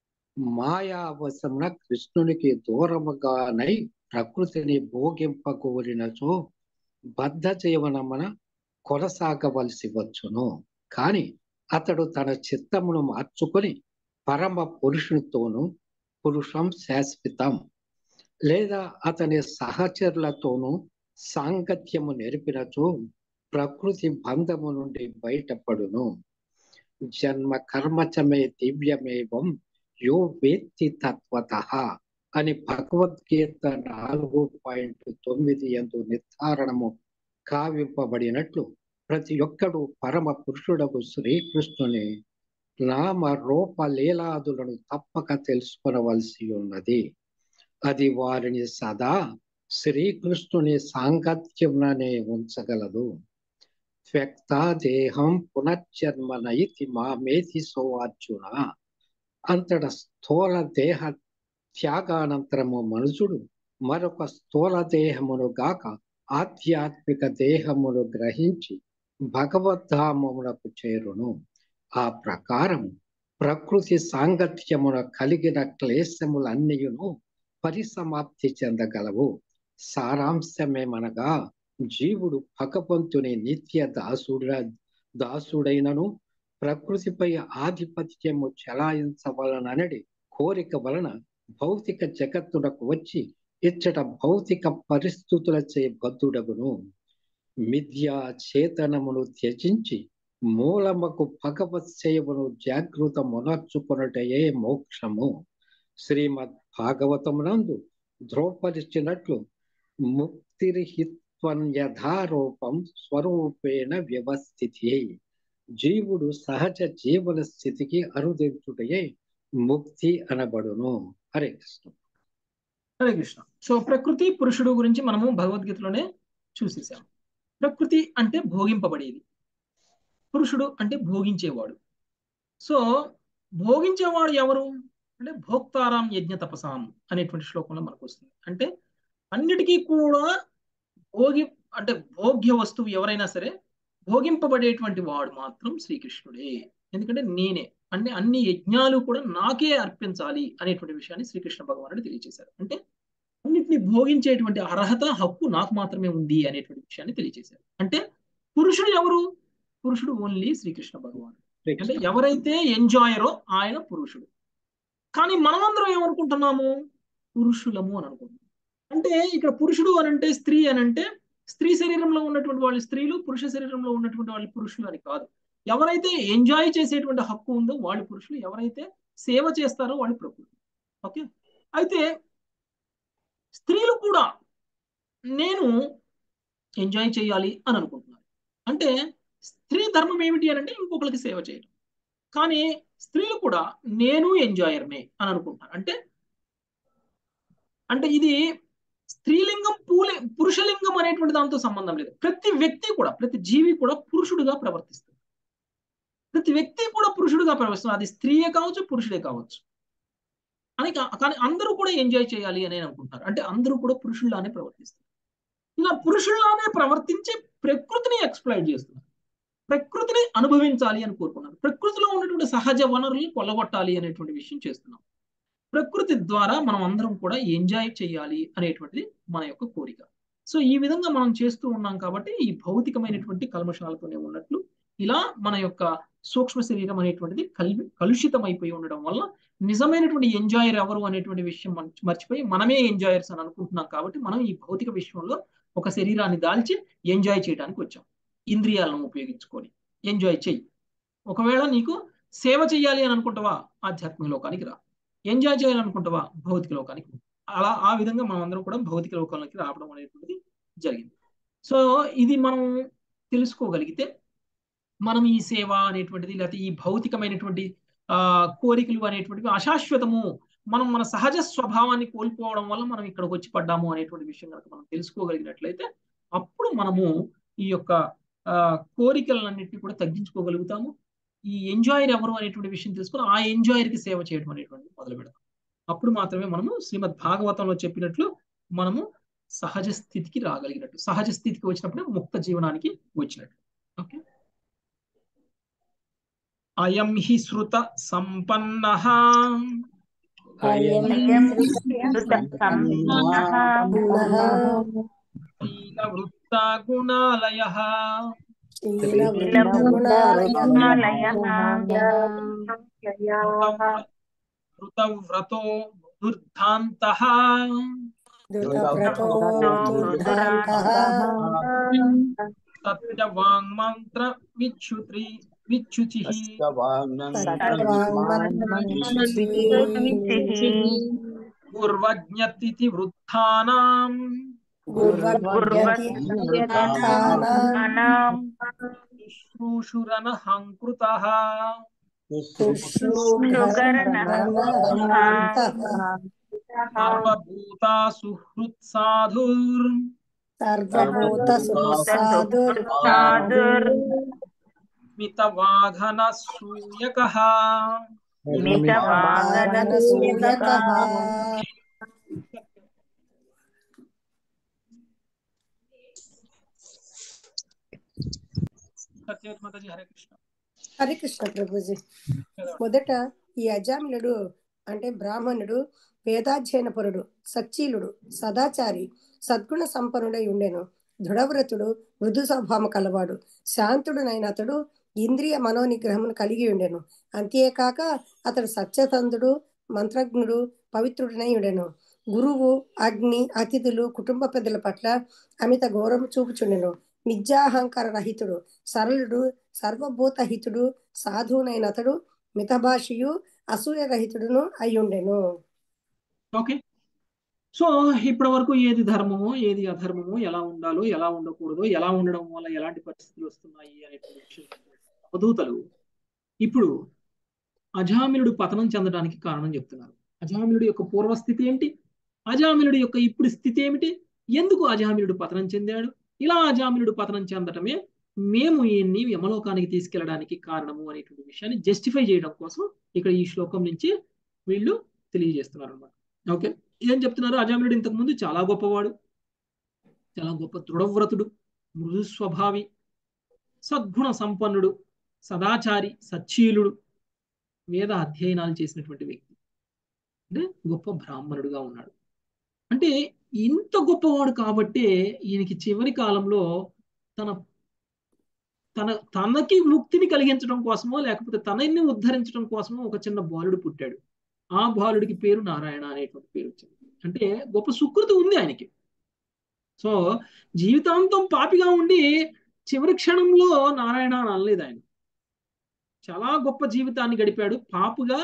మాయావశమున కృష్ణునికి దూరముగానై ప్రకృతిని భోగింప కోరినచో బద్ధ జీవనమున కొనసాగవలసి వచ్చును కాని అతడు తన చిత్తమును మార్చుకొని పరమ పురుషునితోనూ పురుషం శాశ్వతం లేదా అతని సహచరులతోనూ సాంగత్యము నేర్పినచో ప్రకృతి బంధము నుండి బయటపడును జన్మ కర్మచమే దివ్యమేవం యో వేత్తి తత్వత అని భగవద్గీత నాలుగు పాయింట్ తొమ్మిది ఎందు నిర్ధారణము కావింపబడినట్లు ప్రతి ఒక్కడు పరమ పురుషుడకు శ్రీకృష్ణుని నామ రూప లీలాదులను తప్పక తెలుసుకొనవలసి ఉన్నది అది వారిని సదా శ్రీకృష్ణుని సాంగత్యముననే ఉంచగలదు త్యక్తా దేహం పునర్జన్మనైతి మామేతి సో అర్జున అంతట స్థూల దేహ త్యాగానంతరము మనుషుడు మరొక స్థూల దేహమును గాక ఆధ్యాత్మిక దేహమును గ్రహించి భగవద్ధామమునకు చేరును ఆ ప్రకారం ప్రకృతి సాంగత్యమున కలిగిన క్లేశములన్నీయును పరిసమాప్తి చెందగలవు సారాంశమేమనగా జీవుడు భగవంతుని నిత్య దాసుడ దాసుడైనను ప్రకృతిపై ఆధిపత్యము చెలాయించవలననడి కోరిక వలన భౌతిక జగత్తునకు వచ్చి ఇచ్చట భౌతిక పరిస్థితులచే బద్ధుడగును మిథ్యా చేతనమును త్యజించి మూలముకు భగవత్ సేవను జాగృత మునర్చుకొనుటయే మోక్షము శ్రీమద్ భాగవతమునందు ధ్రువపరిచినట్లు ముక్తిర్హిత్వం యథారూపం స్వరూపేణ వ్యవస్థితి జీవుడు సహజ జీవన స్థితికి అనుదించుటయే ముక్తి అనబడును హరే కృష్ణ హరే కృష్ణ సో ప్రకృతి పురుషుడు గురించి మనము భగవద్గీతలోనే చూసేసాం ప్రకృతి అంటే భోగింపబడేది పురుషుడు అంటే భోగించేవాడు సో భోగించేవాడు ఎవరు అంటే భోక్తారాం యజ్ఞ తపసాం అనేటువంటి శ్లోకంలో మనకు వస్తుంది అంటే అన్నిటికీ కూడా భోగి అంటే భోగ్య వస్తువు ఎవరైనా సరే భోగింపబడేటువంటి వాడు మాత్రం శ్రీకృష్ణుడే ఎందుకంటే నేనే అంటే అన్ని యజ్ఞాలు కూడా నాకే అర్పించాలి అనేటువంటి విషయాన్ని శ్రీకృష్ణ భగవానుడు తెలియజేశారు అంటే అన్నిటిని భోగించేటువంటి అర్హత హక్కు నాకు మాత్రమే ఉంది అనేటువంటి విషయాన్ని తెలియజేశారు అంటే పురుషుడు ఎవరు పురుషుడు ఓన్లీ శ్రీకృష్ణ భగవానుడు అంటే ఎవరైతే ఎంజాయరో ఆయన పురుషుడు కానీ మనమందరం ఏమనుకుంటున్నాము పురుషులము అని అనుకుంటున్నాం అంటే ఇక్కడ పురుషుడు అని అంటే స్త్రీ అని అంటే స్త్రీ శరీరంలో ఉన్నటువంటి వాళ్ళు స్త్రీలు పురుష శరీరంలో ఉన్నటువంటి వాళ్ళు పురుషులు అని కాదు ఎవరైతే ఎంజాయ్ చేసేటువంటి హక్కు ఉందో వాళ్ళు పురుషులు ఎవరైతే సేవ చేస్తారో వాళ్ళు ప్రకృతి ఓకే అయితే స్త్రీలు కూడా నేను ఎంజాయ్ చేయాలి అని అనుకుంటున్నారు అంటే స్త్రీ ధర్మం ఏమిటి అని అంటే ఇంకొకరికి సేవ చేయడం కానీ స్త్రీలు కూడా నేను ఎంజాయర్నే అని అనుకుంటున్నారు అంటే అంటే ఇది స్త్రీలింగం పూలి పురుషలింగం అనేటువంటి దాంతో సంబంధం లేదు ప్రతి వ్యక్తి కూడా ప్రతి జీవి కూడా పురుషుడిగా ప్రవర్తిస్తుంది ప్రతి వ్యక్తి కూడా పురుషుడిగా ప్రవర్తిస్తుంది అది స్త్రీయే కావచ్చు పురుషుడే కావచ్చు అని కా- కానీ అందరూ కూడా ఎంజాయ్ చేయాలి అని అనుకుంటున్నారు అంటే అందరూ కూడా పురుషుల్లానే ప్రవర్తిస్తారు ఇలా పురుషుల్లానే ప్రవర్తించి ప్రకృతిని ఎక్స్ప్లైట్ చేస్తున్నారు ప్రకృతిని అనుభవించాలి అని కోరుకున్నారు ప్రకృతిలో ఉన్నటువంటి సహజ వనరుల్ని కొల్లగొట్టాలి అనేటువంటి విషయం చేస్తున్నాం ప్రకృతి ద్వారా మనం అందరం కూడా ఎంజాయ్ చేయాలి అనేటువంటిది మన యొక్క కోరిక సో ఈ విధంగా మనం చేస్తూ ఉన్నాం కాబట్టి ఈ భౌతికమైనటువంటి కల్మషాలతోనే ఉన్నట్లు ఇలా మన యొక్క సూక్ష్మ శరీరం అనేటువంటిది కల్ కలుషితం అయిపోయి ఉండడం వల్ల నిజమైనటువంటి ఎంజాయర్ ఎవరు అనేటువంటి విషయం మనం మర్చిపోయి మనమే ఎంజాయర్స్ అని అనుకుంటున్నాం కాబట్టి మనం ఈ భౌతిక విశ్వంలో ఒక శరీరాన్ని దాల్చి ఎంజాయ్ చేయడానికి వచ్చాం ఇంద్రియాలను ఉపయోగించుకొని ఎంజాయ్ చెయ్యి ఒకవేళ నీకు సేవ చేయాలి అని అనుకుంటావా ఆధ్యాత్మిక లోకానికి రా ఎంజాయ్ చేయాలనుకుంటావా భౌతిక లోకానికి రా. అలా ఆ విధంగా మనం అందరం కూడా భౌతిక లోకంలోకి రావడం అనేటువంటిది జరిగింది సో ఇది మనం తెలుసుకోగలిగితే మనం ఈ సేవ అనేటువంటిది లేకపోతే ఈ భౌతికమైనటువంటి ఆ కోరికలు అనేటువంటివి అశాశ్వతము మనం మన సహజ స్వభావాన్ని కోల్పోవడం వల్ల మనం ఇక్కడికి వచ్చి పడ్డాము అనేటువంటి విషయం కనుక మనం తెలుసుకోగలిగినట్లయితే అప్పుడు మనము ఈ యొక్క ఆ కోరికలన్నింటినీ కూడా తగ్గించుకోగలుగుతాము ఈ ఎంజాయర్ ఎవరు అనేటువంటి విషయం తెలుసుకొని ఆ ఎంజాయర్ కి సేవ చేయడం అనేటువంటిది మొదలు పెడతాం అప్పుడు మాత్రమే మనము శ్రీమద్ భాగవతంలో చెప్పినట్లు మనము సహజ స్థితికి రాగలిగినట్టు సహజ స్థితికి వచ్చినప్పుడు ముక్త జీవనానికి వచ్చినట్టు ఓకే అయం హి శృత సంపన్న అయం శృత సంపన్నః వృత్త గుణాలయ ఋతవ్రతో దుర్ధాంత సత్యవాంగ్మంత్ర విచ్యుత్రి విచ్యుచి గుర్వజ్ఞతిథి వృద్ధానాం శుశ్రూషురన హంకృత సర్వభూతా సుహృత్సాధుర్ సర్వభూత సుసాధుర్ మితవాఘన సూయక వాగన సూయక సత్యవతి మాతాజీ హరే కృష్ణ హరే కృష్ణ ప్రభుజీ మొదట ఈ అజామినుడు అంటే బ్రాహ్మణుడు వేదాధ్యయనపరుడు సచ్చీలుడు సదాచారి సద్గుణ సంపన్నుడై ఉండెను దృఢవ్రతుడు మృదు స్వభావం కలవాడు శాంతుడునైన అతడు ఇంద్రియ మనోనిగ్రహమును కలిగి ఉండెను అంతేకాక అతడు సత్యతందుడు మంత్రజ్ఞుడు పవిత్రుడనై ఉండెను గురువు అగ్ని అతిథులు కుటుంబ పెద్దల పట్ల అమిత గౌరవం చూపుచుండెను మిథ్యాహంకార రహితుడు సరళుడు సర్వభూత హితుడు సాధువునైన అతడు మితభాషియు అసూయ రహితుడును అయ్యుండెను ఓకే సో ఇప్పటి వరకు ఏది ధర్మమో ఏది అధర్మమో ఎలా ఉండాలో ఎలా ఉండకూడదో ఎలా ఉండడం వల్ల ఎలాంటి పరిస్థితులు వస్తున్నాయి అనేటువంటి విషయం అవధూతలు ఇప్పుడు అజామిలుడు పతనం చెందడానికి కారణం చెప్తున్నారు అజామిలుడు యొక్క పూర్వస్థితి ఏంటి అజామిలుడు యొక్క ఇప్పుడు స్థితి ఏమిటి ఎందుకు అజామిలుడు పతనం చెందాడు ఇలా అజామిలుడు పతనం చెందటమే మేము ఈయన్ని యమలోకానికి తీసుకెళ్ళడానికి కారణము అనేటువంటి విషయాన్ని జస్టిఫై చేయడం కోసం ఇక్కడ ఈ శ్లోకం నుంచి వీళ్ళు తెలియజేస్తున్నారు అనమాట ఓకే ఏం చెప్తున్నారు అజామిలుడు ఇంతకు ముందు చాలా గొప్పవాడు చాలా గొప్ప దృఢవ్రతుడు మృదు స్వభావి సద్గుణ సంపన్నుడు సదాచారి సచ్చీలుడు వేద అధ్యయనాలు చేసినటువంటి వ్యక్తి అంటే గొప్ప బ్రాహ్మణుడుగా ఉన్నాడు అంటే ఇంత గొప్పవాడు కాబట్టే ఈయనకి చివరి కాలంలో తన తన తనకి ముక్తిని కలిగించడం కోసమో లేకపోతే తనని ఉద్ధరించడం కోసమో ఒక చిన్న బాలుడు పుట్టాడు ఆ బాలుడికి పేరు నారాయణ అనేటువంటి పేరు వచ్చింది అంటే గొప్ప సుకృతి ఉంది ఆయనకి సో జీవితాంతం పాపిగా ఉండి చివరి క్షణంలో నారాయణ అని అనలేదు ఆయన చాలా గొప్ప జీవితాన్ని గడిపాడు పాపుగా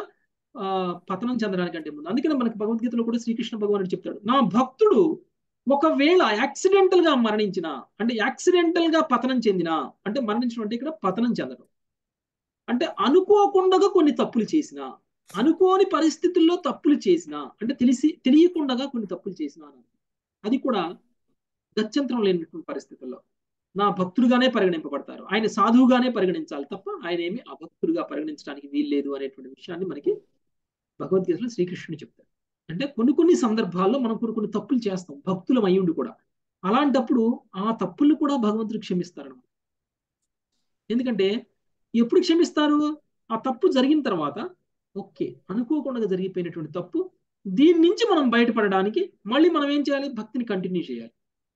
ఆ పతనం చెందడానికంటే ముందు అందుకనే మనకి భగవద్గీతలో కూడా శ్రీకృష్ణ భగవానుడు చెప్తాడు నా భక్తుడు ఒకవేళ యాక్సిడెంటల్ గా మరణించిన అంటే యాక్సిడెంటల్ గా పతనం చెందిన అంటే మరణించడం అంటే ఇక్కడ పతనం చెందడం అంటే అనుకోకుండా కొన్ని తప్పులు చేసిన అనుకోని పరిస్థితుల్లో తప్పులు చేసిన అంటే తెలిసి తెలియకుండా కొన్ని తప్పులు చేసిన అది కూడా గత్యంతరం లేనటువంటి పరిస్థితుల్లో నా భక్తుడుగానే పరిగణింపబడతారు ఆయన సాధువుగానే పరిగణించాలి తప్ప ఆయన ఏమి అభక్తుడుగా పరిగణించడానికి వీల్లేదు అనేటువంటి విషయాన్ని మనకి భగవద్గీతలో శ్రీకృష్ణుడు చెప్తారు అంటే కొన్ని కొన్ని సందర్భాల్లో మనం కొన్ని కొన్ని తప్పులు చేస్తాం భక్తులం అయ్యుండి కూడా అలాంటప్పుడు ఆ తప్పులు కూడా భగవంతుడు క్షమిస్తారనమాట ఎందుకంటే ఎప్పుడు క్షమిస్తారు ఆ తప్పు జరిగిన తర్వాత ఓకే అనుకోకుండా జరిగిపోయినటువంటి తప్పు దీని నుంచి మనం బయటపడడానికి మళ్ళీ మనం ఏం చేయాలి భక్తిని కంటిన్యూ చేయాలి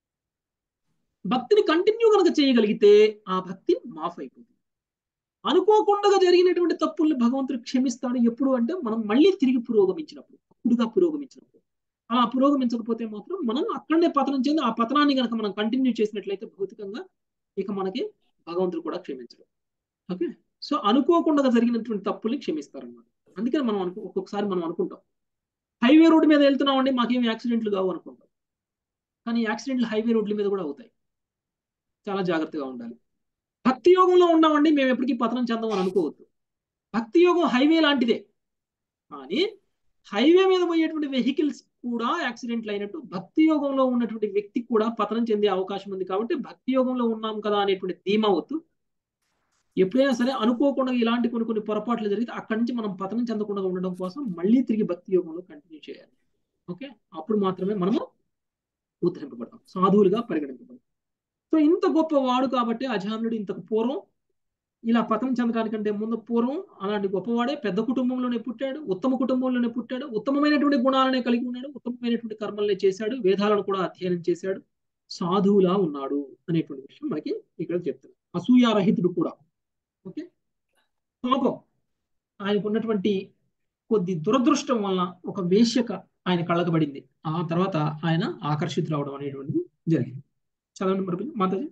భక్తిని కంటిన్యూ కనుక చేయగలిగితే ఆ భక్తి మాఫ్ అయిపోతుంది అనుకోకుండా జరిగినటువంటి తప్పుల్ని భగవంతుడు క్షమిస్తాడు ఎప్పుడు అంటే మనం మళ్ళీ తిరిగి పురోగమించినప్పుడు అప్పుడుగా పురోగమించినప్పుడు అలా పురోగమించకపోతే మాత్రం మనం అక్కడనే పతనం చెంది ఆ పతనాన్ని కనుక మనం కంటిన్యూ చేసినట్లయితే భౌతికంగా ఇక మనకి భగవంతుడు కూడా క్షమించడు ఓకే సో అనుకోకుండా జరిగినటువంటి తప్పుల్ని క్షమిస్తారన్నమాట అందుకని మనం అనుకో ఒక్కొక్కసారి మనం అనుకుంటాం హైవే రోడ్డు మీద వెళ్తున్నామండి మాకేం యాక్సిడెంట్లు కావు అనుకుంటాం కానీ యాక్సిడెంట్లు హైవే రోడ్ల మీద కూడా అవుతాయి చాలా జాగ్రత్తగా ఉండాలి భక్తి యోగంలో ఉన్నామండి మేము ఎప్పటికీ పతనం చెందామని అనుకోవద్దు భక్తి యోగం హైవే లాంటిదే కానీ హైవే మీద పోయేటువంటి వెహికల్స్ కూడా యాక్సిడెంట్లు అయినట్టు భక్తి యోగంలో ఉన్నటువంటి వ్యక్తి కూడా పతనం చెందే అవకాశం ఉంది కాబట్టి భక్తి యోగంలో ఉన్నాం కదా అనేటువంటి ధీమా వద్దు ఎప్పుడైనా సరే అనుకోకుండా ఇలాంటి కొన్ని కొన్ని పొరపాట్లు జరిగితే అక్కడి నుంచి మనం పతనం చెందకుండా ఉండడం కోసం మళ్ళీ తిరిగి భక్తి యోగంలో కంటిన్యూ చేయాలి ఓకే అప్పుడు మాత్రమే మనము ఉద్ధరింపబడతాం సాధువులుగా పరిగణింపబడతాం సో ఇంత గొప్ప వాడు కాబట్టి అజానుడు ఇంతకు పూర్వం ఇలా పతనం చెందడానికంటే ముందు పూర్వం అలాంటి గొప్పవాడే పెద్ద కుటుంబంలోనే పుట్టాడు ఉత్తమ కుటుంబంలోనే పుట్టాడు ఉత్తమమైనటువంటి గుణాలనే కలిగి ఉన్నాడు ఉత్తమమైనటువంటి కర్మలనే చేశాడు వేదాలను కూడా అధ్యయనం చేశాడు సాధువులా ఉన్నాడు అనేటువంటి విషయం మనకి ఇక్కడ చెప్తాడు అసూయారహితుడు కూడా ఓకే పాపం ఆయనకు ఉన్నటువంటి కొద్ది దురదృష్టం వలన ఒక వేశ్యక ఆయన కళ్ళకబడింది ఆ తర్వాత ఆయన ఆకర్షితులు అవడం అనేటువంటిది జరిగింది చదవండి మరి మాతాజీ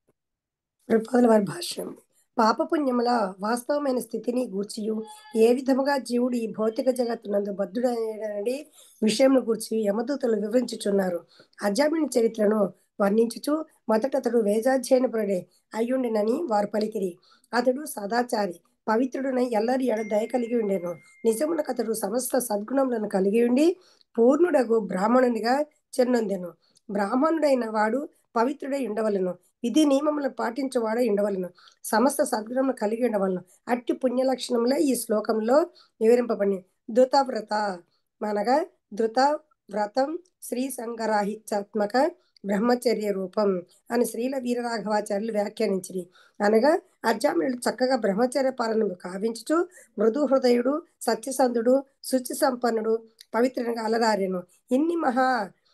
ప్రపాదుల వారి భాష్యం పాపపుణ్యముల వాస్తవమైన స్థితిని గూర్చియు ఏ విధముగా జీవుడు ఈ భౌతిక జగత్తునందు బద్ధుడనేది విషయంను గూర్చి యమదూతలు వివరించుచున్నారు అజామిని చరిత్రను వర్ణించుచు మొదట అతడు వేదాధ్యయనపురుడే అయ్యుండినని వారు పలికిరి అతడు సదాచారి పవిత్రుడునై ఎల్లరి ఎడ దయ కలిగి ఉండెను నిజమునకు అతడు సమస్త సద్గుణములను కలిగి ఉండి పూర్ణుడగు బ్రాహ్మణునిగా చెన్నొందెను బ్రాహ్మణుడైన వాడు పవిత్రుడై ఉండవలను విధి నియమములను పాటించేవాడై ఉండవలను సమస్త సద్గుణములు కలిగి ఉండవలను అట్టి పుణ్య లక్షణములే ఈ శ్లోకంలో వివరింపబడి ధృతవ్రత అనగా ధృత వ్రతం శ్రీ సంగరాహిత్యాత్మక బ్రహ్మచర్య రూపం అని శ్రీల వీరరాఘవాచార్యులు వ్యాఖ్యానించిరి అనగా అర్జామునుడు చక్కగా బ్రహ్మచర్య పాలనను కావించుచు మృదు హృదయుడు సత్యసంధుడు శుచి సంపన్నుడు పవిత్రంగా అలరారెను ఇన్ని మహా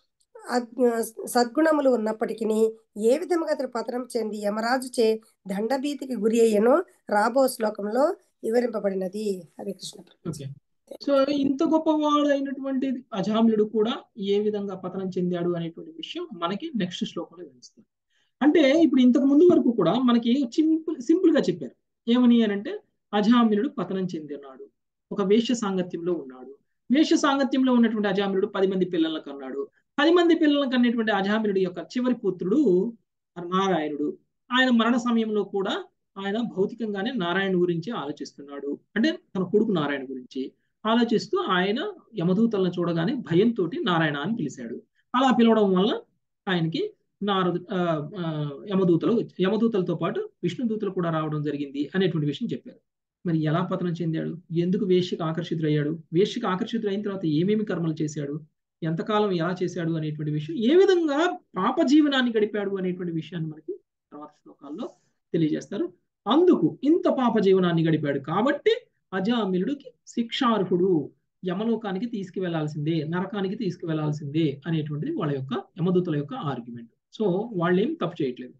సద్గుణములు ఉన్నప్పటికీ ఏ విధముగా అతడు పతనం చెంది యమరాజు చే దండభీతికి గురి అయ్యనో రాబో శ్లోకంలో వివరింపబడినది హరే కృష్ణ ఓకే సో ఇంత గొప్పవాడు అయినటువంటి అజాములుడు కూడా ఏ విధంగా పతనం చెందాడు అనేటువంటి విషయం మనకి నెక్స్ట్ శ్లోకంలో తెలుస్తుంది అంటే ఇప్పుడు ఇంతకు ముందు వరకు కూడా మనకి సింపుల్ సింపుల్ గా చెప్పారు ఏమని అంటే అజామిలుడు పతనం చెందినాడు ఒక వేష్య సాంగత్యంలో ఉన్నాడు వేష్య సాంగత్యంలో ఉన్నటువంటి అజామిలుడు పది మంది పిల్లలను కన్నాడు పది మంది పిల్లలను కన్నటువంటి అజామిలుడి యొక్క చివరి పుత్రుడు నారాయణుడు ఆయన మరణ సమయంలో కూడా ఆయన భౌతికంగానే నారాయణ గురించి ఆలోచిస్తున్నాడు అంటే తన కొడుకు నారాయణ గురించి ఆలోచిస్తూ ఆయన యమదూతలను చూడగానే భయంతో నారాయణ అని పిలిచాడు అలా పిలవడం వల్ల ఆయనకి నారదు యమదూతలు యమదూతలతో పాటు విష్ణుదూతలు కూడా రావడం జరిగింది అనేటువంటి విషయం చెప్పారు మరి ఎలా పతనం చెందాడు ఎందుకు వేష్యకు ఆకర్షితుడయ్యాడు వేష్యకు ఆకర్షితుడైన తర్వాత ఏమేమి కర్మలు చేశాడు ఎంతకాలం ఎలా చేశాడు అనేటువంటి విషయం ఏ విధంగా పాప జీవనాన్ని గడిపాడు అనేటువంటి విషయాన్ని మనకి తర్వాత శ్లోకాల్లో తెలియజేస్తారు అందుకు ఇంత పాప జీవనాన్ని గడిపాడు కాబట్టి అజామిలుడికి శిక్షార్హుడు యమలోకానికి తీసుకువెళ్లాల్సిందే నరకానికి తీసుకువెళ్లాల్సిందే అనేటువంటిది వాళ్ళ యొక్క యమదూతల యొక్క ఆర్గ్యుమెంట్ సో వాళ్ళేం తప్పు చేయట్లేదు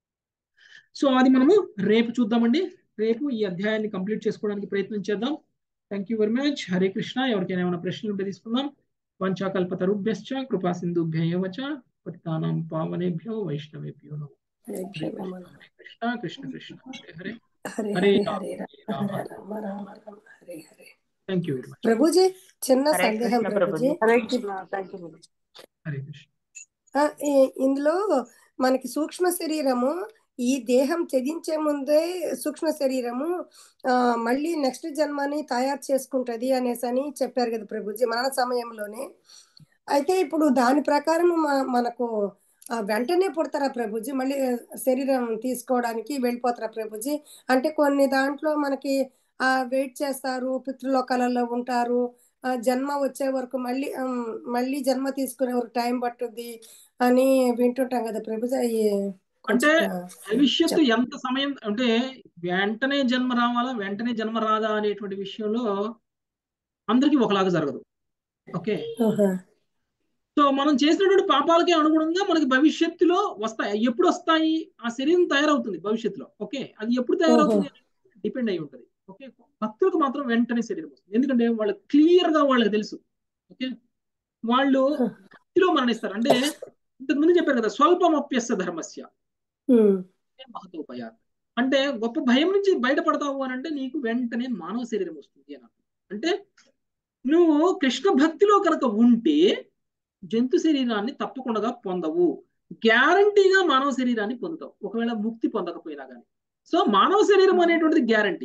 సో అది మనము రేపు చూద్దామండి రేపు ఈ అధ్యాయాన్ని కంప్లీట్ చేసుకోవడానికి ప్రయత్నం చేద్దాం thank you very much Hare Krishna ఎవరికైనా ఏమైనా ప్రశ్నలు ఉంటే తీసుకుందాం వంచాకల్పతరుభ్యశ్చ కృపా సింధుభ్యవ చ పతితానాం పావనేభ్యో వైష్ణవేభ్యో నమో Krishna Krishna Krishna Hare Hare Hare Hare Hare Rama Hare Hare Rama Rama Rama Rama Hare Hare thank you very much ప్రభుజీ చిన్న హరే సందేహం కృష్ణ ప్రభుజీ ప్రభుజీ హరే కృష్ణ థ్యాంక్ యూ హరే కృష్ణ ఆ, ఈ- ఇందులో మనకి సూక్ష్మ శరీరము ఈ దేహం త్యజించే ముందే సూక్ష్మ శరీరము ఆ, మళ్ళీ నెక్స్ట్ జన్మని తయారు చేసుకుంటది అనేసి అని చెప్పారు కదా ప్రభుజీ మరణ సమయంలోనే అయితే ఇప్పుడు దాని ప్రకారం మ- మనకు ఆ, వెంటనే పుడతారా ప్రభుజీ మళ్ళీ శరీరం తీసుకోవడానికి వెళ్ళిపోతారా ప్రభుజీ అంటే కొన్ని దాంట్లో మనకి ఆ వెయిట్ చేస్తారు పితృలోకాలలో ఉంటారు ఆ, జన్మ వచ్చే వరకు మళ్ళీ ఉమ్, మళ్ళీ జన్మ తీసుకునే వరకు టైం పట్టుద్ది అని వింటుంటాం కదా ప్రభుజీ అయ్యి అంటే కొంచెం ఆ, భవిష్యత్తు చెప్పండి ఎంత సమయం అంటే వెంటనే జన్మ రావాలా వెంటనే జన్మ రాదా అనేటువంటి విషయంలో అందరికీ ఒకలాగా జరగదు ఓకే ఆహా. సో మనం చేసినటువంటి పాపాలకి అనుగుణంగా మనకి భవిష్యత్తులో వస్తాయి ఎప్పుడు వస్తాయి ఆ శరీరం తయారవుతుంది భవిష్యత్తులో ఓకే అది ఎప్పుడు ఓహో తయారవుతుంది డిపెండ్ అయి ఉంటుంది ఓకే భక్తులకు మాత్రం వెంటనే శరీరం వస్తుంది ఎందుకంటే వాళ్ళకి క్లియర్ గా వాళ్ళకి తెలుసు ఓకే వాళ్ళు భక్తిలో మరణిస్తారు అంటే ఇంతకు ముందు చెప్పారు కదా స్వల్పమప్యస్య ధర్మస్య ఉమ్. మహతోపయాత్ అంటే గొప్ప భయం నుంచి బయటపడతావు అని అంటే నీకు వెంటనే మానవ శరీరం వస్తుంది అని అర్థం. అంటే నువ్వు కృష్ణ భక్తిలో కనుక ఉంటే జంతు శరీరాన్ని తప్పకుండా పొందవు గ్యారంటీగా మానవ శరీరాన్ని పొందుతావు ఒకవేళ ముక్తి పొందకపోయినా కానీ సో మానవ శరీరం అనేటువంటిది గ్యారంటీ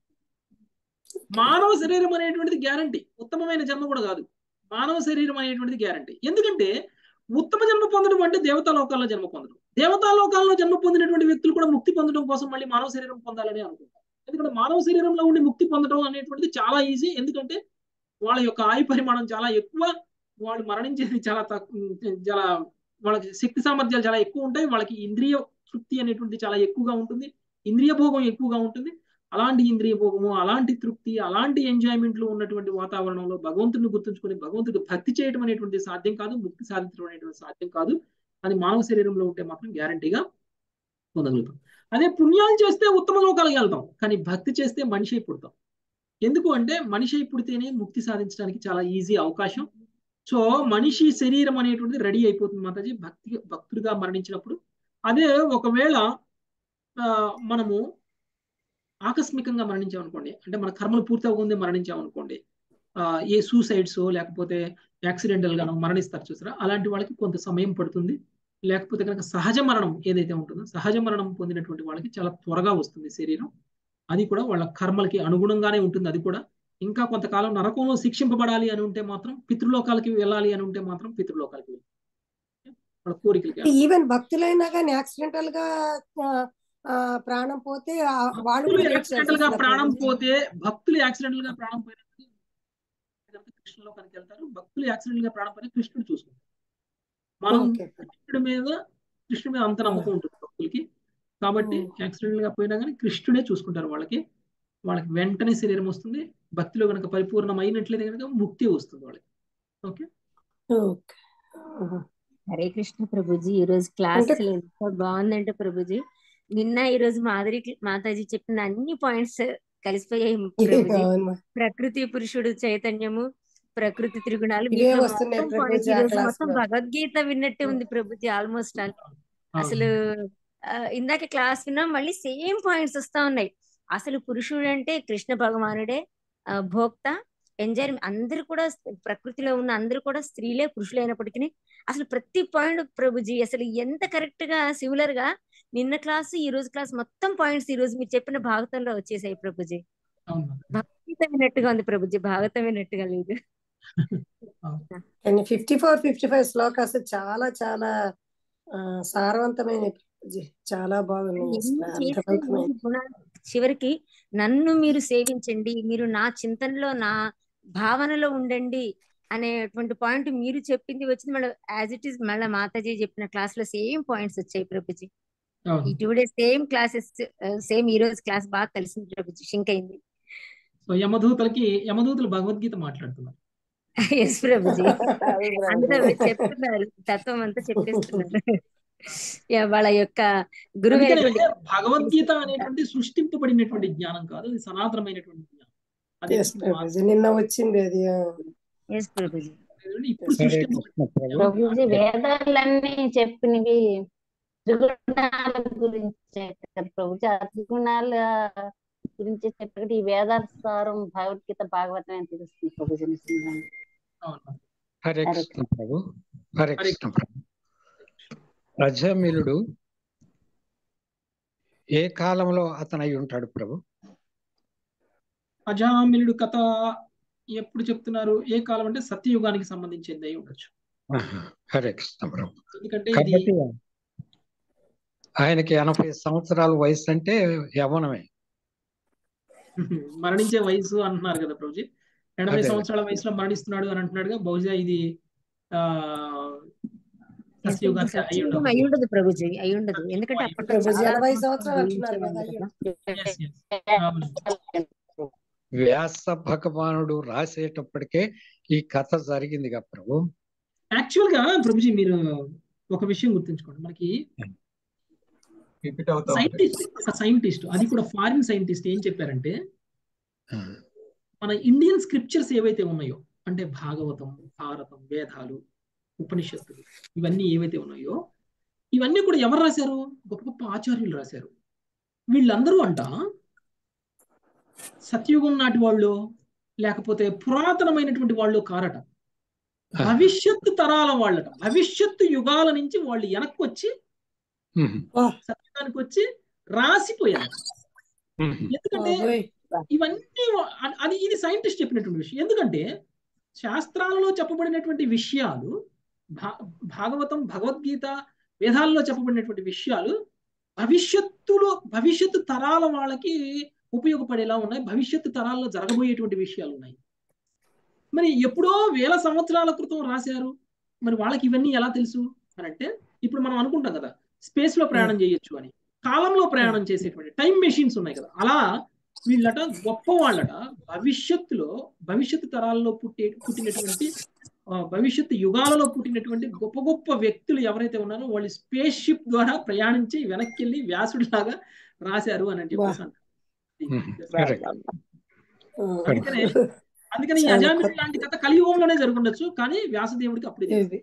మానవ శరీరం అనేటువంటిది గ్యారంటీ ఉత్తమమైన జన్మ కూడా కాదు మానవ శరీరం అనేటువంటిది గ్యారంటీ ఎందుకంటే ఉత్తమ జన్మ పొందడం అంటే దేవతా లోకాల్లో జన్మ పొందడం దేవతా లోకాల్లో జన్మ పొందినటువంటి వ్యక్తులు కూడా ముక్తి పొందడం కోసం మళ్ళీ మానవ శరీరం పొందాలని అనుకుంటారు ఎందుకంటే మానవ శరీరంలో ఉండి ముక్తి పొందడం అనేటువంటిది చాలా ఈజీ ఎందుకంటే వాళ్ళ యొక్క ఆయు పరిమాణం చాలా ఎక్కువ వాళ్ళు మరణించేది చాలా తక్కువ చాలా వాళ్ళకి శక్తి సామర్థ్యాలు చాలా ఎక్కువ ఉంటాయి వాళ్ళకి ఇంద్రియ తృప్తి అనేటువంటిది చాలా ఎక్కువగా ఉంటుంది ఇంద్రియ భోగం ఎక్కువగా ఉంటుంది అలాంటి ఇంద్రియ భోగము అలాంటి తృప్తి అలాంటి ఎంజాయ్మెంట్లు ఉన్నటువంటి వాతావరణంలో భగవంతుడిని గుర్తుంచుకొని భగవంతుడికి భక్తి చేయడం అనేటువంటి సాధ్యం కాదు ముక్తి సాధించడం అనేటువంటి సాధ్యం కాదు అది మానవ శరీరంలో ఉంటే మాత్రం గ్యారంటీగా పొందగలుగుతాం అదే పుణ్యాలు చేస్తే ఉత్తమ లోకాలకు వెళ్తాం కానీ భక్తి చేస్తే మనిషి అయి పుడతాం ఎందుకు అంటే మనిషి అయి పుడితేనే ముక్తి సాధించడానికి చాలా ఈజీ అవకాశం సో మనిషి శరీరం అనేటువంటిది రెడీ అయిపోతుంది మాతాజీ భక్తి భక్తుడిగా మరణించినప్పుడు అదే ఒకవేళ ఆ, మనము ఆకస్మికంగా మరణించామనుకోండి అంటే మన కర్మలు పూర్తి అవ్వకుందే మరణించామనుకోండి ఆ, ఏ సూసైడ్స్ లేకపోతే యాక్సిడెంటల్ గానో మరణిస్తారు చూసారా అలాంటి వాళ్ళకి కొంత సమయం పడుతుంది లేకపోతే కనుక సహజ మరణం ఏదైతే ఉంటుందో సహజ మరణం పొందినటువంటి వాళ్ళకి చాలా త్వరగా వస్తుంది శరీరం అది కూడా వాళ్ళ కర్మలకి అనుగుణంగానే ఉంటుంది అది కూడా ఇంకా కొంతకాలం నరకంలో శిక్షింపబడాలి అని ఉంటే మాత్రం పితృలోకాలకి వెళ్ళాలి అని ఉంటే మాత్రం పితృలోకాలకి వెళ్ళాలి వాళ్ళ కోరికలకి ఈవెన్ భక్తులైనా కానీ యాక్సిడెంటల్ గా ఆ, ఆ, ప్రాణం పోతే ఆ, వాళ్ళు భక్తులు కూడా వెయిట్ యాక్సిడెంటల్ గా చేసేస్తున్నారు ప్రాణం ప్రభుజీ. పోతే భక్తులు యాక్సిడెంటల్ గా ప్రాణం పోయినప్పుడు కనుక కృష్ణలోకానికి వెళ్తారు భక్తులు యాక్సిడెంట్ గా ప్రాణం పోయిన కృష్ణుడు చూసుకుంటారు మనం ఓకే కృష్ణుడి మీద కృష్ణుడి మీద అంత నమ్మకం ఉంటుంది భక్తులకి కాబట్టి యాక్సిడెంట్ గా పోయినా కానీ కృష్ణుడే చూసుకుంటారు వాళ్ళకి వాళ్ళకి వెంటనే శరీరం వస్తుంది భక్తిలో కనుక పరిపూర్ణం అయినట్లయితే కనుక ముక్తి వస్తుంది వాళ్ళకి ఓకే ఓకే ఆహా. హరే కృష్ణ ప్రభుజీ ఈ రోజు క్లాస్ అంటే అసలు ఎంత బాగుందంటే ప్రభుజీ నిన్న ఈ రోజు మాధురి మాతాజీ చెప్పిన అన్ని పాయింట్స్ కలిసిపోయాయి ప్రభుజీ అవును మా. ప్రకృతి పురుషుడు చైతన్యము ప్రకృతి త్రిగుణాలు ఇవే వీటిలో వస్తున్నాయి మొత్తం పాయింట్స్ ప్రభుజీ ఈ ఆ రోజు క్లాస్ మొత్తం లో భగవద్గీత విన్నట్టే ఉంది ప్రభుజీ ఆల్మోస్ట్ ఆల్ అసలు ఆ, ఇందాక క్లాస్ విన్నాం మళ్ళీ సేమ్ పాయింట్స్ వస్తా ఉన్నాయి అసలు పురుషుడు అంటే కృష్ణ భగవానుడే ఆ, భోక్త ఎంజాయ్ అందరూ కూడా ప్రకృతిలో ఉన్న అందరూ కూడా స్త్రీలే పురుషులు అయినప్పటికీ అసలు ప్రతి పాయింట్ ప్రభుజీ అసలు ఎంత కరెక్ట్ గా సిమిలర్ గా నిన్న క్లాస్ ఈ రోజు క్లాస్ మొత్తం పాయింట్స్ ఈ రోజు మీరు చెప్పిన భాగవతంలో వచ్చేసాయి ప్రభుజీ అవును భగవద్గీత విన్నట్టుగా ఉంది ప్రభుజీ భాగవతం విన్నట్టుగా లేదు and fifty four fifty five శ్లోకాస్ చాలా చాలా ఆ, సారవంతమైన ప్రభుజీ చాలా బాగున్నాయి అసలు ఎన్ని చేస్తే అర్థవంతమైన మీరు గుణాలు చివరికి నన్ను మీరు సేవించండి మీరు నా చింతనలో నా భావనలో ఉండండి అనేటువంటి పాయింట్ మీరు చెప్పింది వచ్చింది మళ్ళీ యాజ్ ఇట్ ఈస్ మళ్ళీ మాతాజీ చెప్పిన క్లాస్ లో సేమ్ పాయింట్స్ వచ్చాయి ప్రభుజీ ఈ అవును two days same classes same ఈ రోజు క్లాస్ బాగా కలిసింది ప్రభుజీ షింక్ అయింది సో యమదూతలకి యమదూతలు భగవద్గీత మాట్లాడుతున్నారు ఎస్ ప్రభుజీ అది అంతా ప్రభుజీ చెప్తున్నారు తత్వం అంతా చెప్పేస్తున్నారు యా, వాళ్ళ యొక్క అందుకనే గురువైనటువంటి భగవద్గీత అనేటువంటి సృష్టింపబడినటువంటి జ్ఞానం కాదు అది సనాతనమైనటువంటి జ్ఞానం అది ఎస్ ప్రభుజీ నిన్న వచ్చింది అది ఆ. ఎస్ ప్రభుజీ ఇప్పుడు హరే సృష్టింపబడింది కృష్ణ ప్రభు ప్రభుజీ వేదాలన్నీ చెప్పినవి త్రిగుణాల గురించే కదా ప్రభుజీ ఆ త్రిగుణాల గురించి చెప్పినట్టు ఈ వేదాసారం భగవద్గీత భాగవతం అని తెలుస్తుంది ప్రభుజీ నిజంగా. అవును హరే హరే కృష్ణ ప్రభు హరే హరే కృష్ణ ప్రభు అజమిలుడు ఏ కాలంలో అతను అయి ఉంటాడు ప్రభు అజామిలుడు కథ ఎప్పుడు చెప్తున్నారు ఏ కాలం అంటే సత్యయుగానికి సంబంధించింది అయి ఉండొచ్చు ఆహా. హరే కృష్ణ ప్రభు ఎందుకంటే ఇది కాబట్టి ఆయనకి ఎనభై సంవత్సరాల వయసు అంటే యవ్వనమే మరణించే వయసు అంటున్నారు కదా ప్రభుజీ ఎనభై అదే. సంవత్సరాల వయసులో మరణిస్తున్నాడు అని అంటున్నాడుగా బహుశా ఇది ఆ సత్యయుగానికి అయి సత్యయుగం ఉండదు అయి ఉండదు ప్రభుజీ అయి ఉండదు ఎందుకంటే అప్పట్లో ప్రభుజీ చాలా ఎనభై సంవత్సరాలు సంవత్సరాలు అంటున్నారు జీవించేవాళ్ళు కదా కదా Yes, yes. అవును. వ్యాస భగవానుడు రాసేటప్పటికే ఈ కథ జరిగిందిగా ప్రభు యాక్చువల్ గా ప్రభుజీ మీరు ఒక విషయం గుర్తుంచుకోండి మనకి రిపీట్ అవుతా ఉంటాయి సైంటిస్ట్ ఒక సైంటిస్ట్ అది కూడా ఫారిన్ సైంటిస్ట్ ఏం చెప్పారంటే ఆ, మన ఇండియన్ స్క్రిప్చర్స్ ఏవైతే ఉన్నాయో అంటే భాగవతం భారతం వేదాలు ఉపనిషత్తులు ఇవన్నీ ఏవైతే ఉన్నాయో ఇవన్నీ కూడా ఎవరు రాశారు గొప్ప గొప్ప ఆచార్యులు రాశారు వీళ్ళందరూ అంట సత్యుగం నాటి వాళ్ళు లేకపోతే పురాతనమైనటువంటి వాళ్ళు కారట భవిష్యత్తు తరాల వాళ్ళట భవిష్యత్తు యుగాల నుంచి వాళ్ళు వెనక్కి వచ్చి ఉహు, సత్యుగానికి వచ్చి రాసిపోయారు ఉహు. ఎందుకంటే బాబోయ్ ఇవన్నీ వా- అ- అది ఇది సైంటిస్ట్ చెప్పినటువంటి విషయం ఎందుకంటే శాస్త్రాలలో చెప్పబడినటువంటి విషయాలు భా- భాగవతం భగవద్గీత వేదాల్లో చెప్పబడినటువంటి విషయాలు భవిష్యత్తులో భవిష్యత్తు తరాల వాళ్ళకి ఉపయోగపడేలా ఉన్నాయి భవిష్యత్తు తరాల్లో జరగబోయేటువంటి విషయాలు ఉన్నాయి మరి ఎప్పుడో వేల సంవత్సరాల క్రితం రాశారు మరి వాళ్ళకి ఇవన్నీ ఎలా తెలుసు అని అంటే ఇప్పుడు మనం అనుకుంటాం కదా స్పేస్ లో ప్రయాణం చేయొచ్చు అని కాలంలో ప్రయాణం చేసేటువంటి టైం మెషిన్స్ ఉన్నాయి కదా అలా వీళ్ళట గొప్ప వాళ్ళట భవిష్యత్తులో భవిష్యత్తు తరాల్లో పుట్టే పుట్టినటువంటి ఆ, భవిష్యత్తు యుగాలలో పుట్టినటువంటి గొప్ప గొప్ప వ్యక్తులు ఎవరైతే ఉన్నారో వాళ్ళు స్పేస్ షిప్ ద్వారా ప్రయాణించి వెనక్కి వెళ్ళి వ్యాసుడిలాగా రాశారు అని చెప్పేసి అంటారు ఉహు. కరెక్ట్ కరెక్ట్ అందుకనే అందుకని ఈ చాలా అజామిల్ కొత్త లాంటి కథ కలియుగంలోనే జరుగుండొచ్చు కానీ వ్యాసదేవుడికి అప్పుడే తెలిసింది.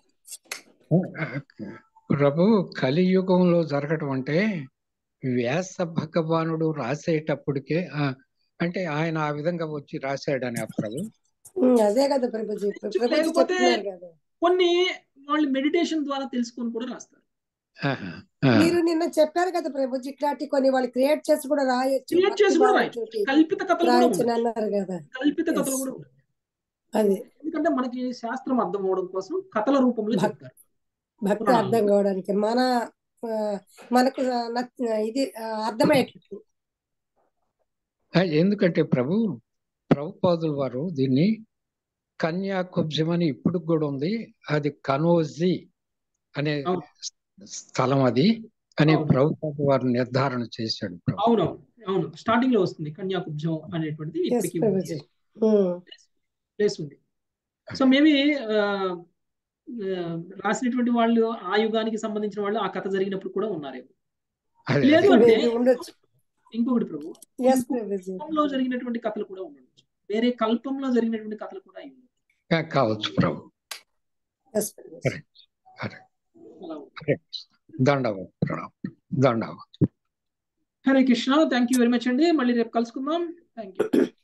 ఇది ప్రభు కలియుగంలో జరగటం అంటే వ్యాస భగవానుడు రాసేటప్పటికే ఆ, అంటే ఆయన ఆ విధంగా వచ్చి రాశాడని ఆ ప్రభు ఉమ్, అదే కదా ప్రభుజీ ప్రభుజీ లేకపోతే చెప్తున్నారు కదా కొన్ని వాళ్ళు మెడిటేషన్ ద్వారా తెలుసుకొని కూడా రాస్తారు ఆహా, ఆ, మీరు నిన్న చెప్పారు కదా ప్రభుజీ ఇట్లాంటి కొన్ని వాళ్ళు క్రియేట్ చేసి కూడా రాయొచ్చు క్రియేట్ చేసి కూడా రాయొచ్చు భక్తిభావంతోటి కల్పిత కథలు కూడా రాయొచ్చు ఉన్నాయి అన్నారు కదా కల్పిత Yes. కథలు కూడా ఉన్నాయి అది ఎందుకంటే మనకి శాస్త్రం అర్థం అవడం కోసం కథల రూపంలో భక్- చెప్తారు భక్తి పురాణాలు. అర్థం కావడానికి మన ఆ, మనకు నచ్చ- ఇది ఆ, అర్థమయ్యేటట్టు ఆ, ఎందుకంటే ప్రభు ప్రభుపాదుల వారు దీన్ని కన్యాకుబ్జం అని ఇప్పుడు కూడా ఉంది అది కనోజీ అనే అవును. స్థలం అది అని అవును. ప్రభుపాద వారు నిర్ధారణ చేశాడు ప్రభు అవునవును అవును స్టార్టింగ్ లో వస్తుంది కన్యాకుబ్జం అనేటువంటిది ఎస్ ఇప్పటికీ ప్రభుజీ ఉమ్, ప్లేస్ ఉంది సో మేబీ రాసినటువంటి వాళ్ళు ఆ యుగానికి సంబంధించిన వాళ్ళు ఆ కథ జరిగినప్పుడు కూడా ఉన్నారేమో అదే లేదు అదే. అంటే maybe ఉండొచ్చు ఇంకొకటి ప్రభు ఎస్ ప్రభుజీ కల్పంలో జరిగినటువంటి కథలు కూడా ఉండొచ్చు వేరే కల్పంలో జరిగినటువంటి కథలు కూడా అయి ఉండొచ్చు కా- కావచ్చు ప్రభు ఎస్ ప్రభుజీ హరే హరే అలా ఉంది. హరే దండవ ప్రణామం దండవ Hare Krishna thank you very much అండి మళ్ళీ రేపు కలుసుకుందాం థ్యాంక్ యూ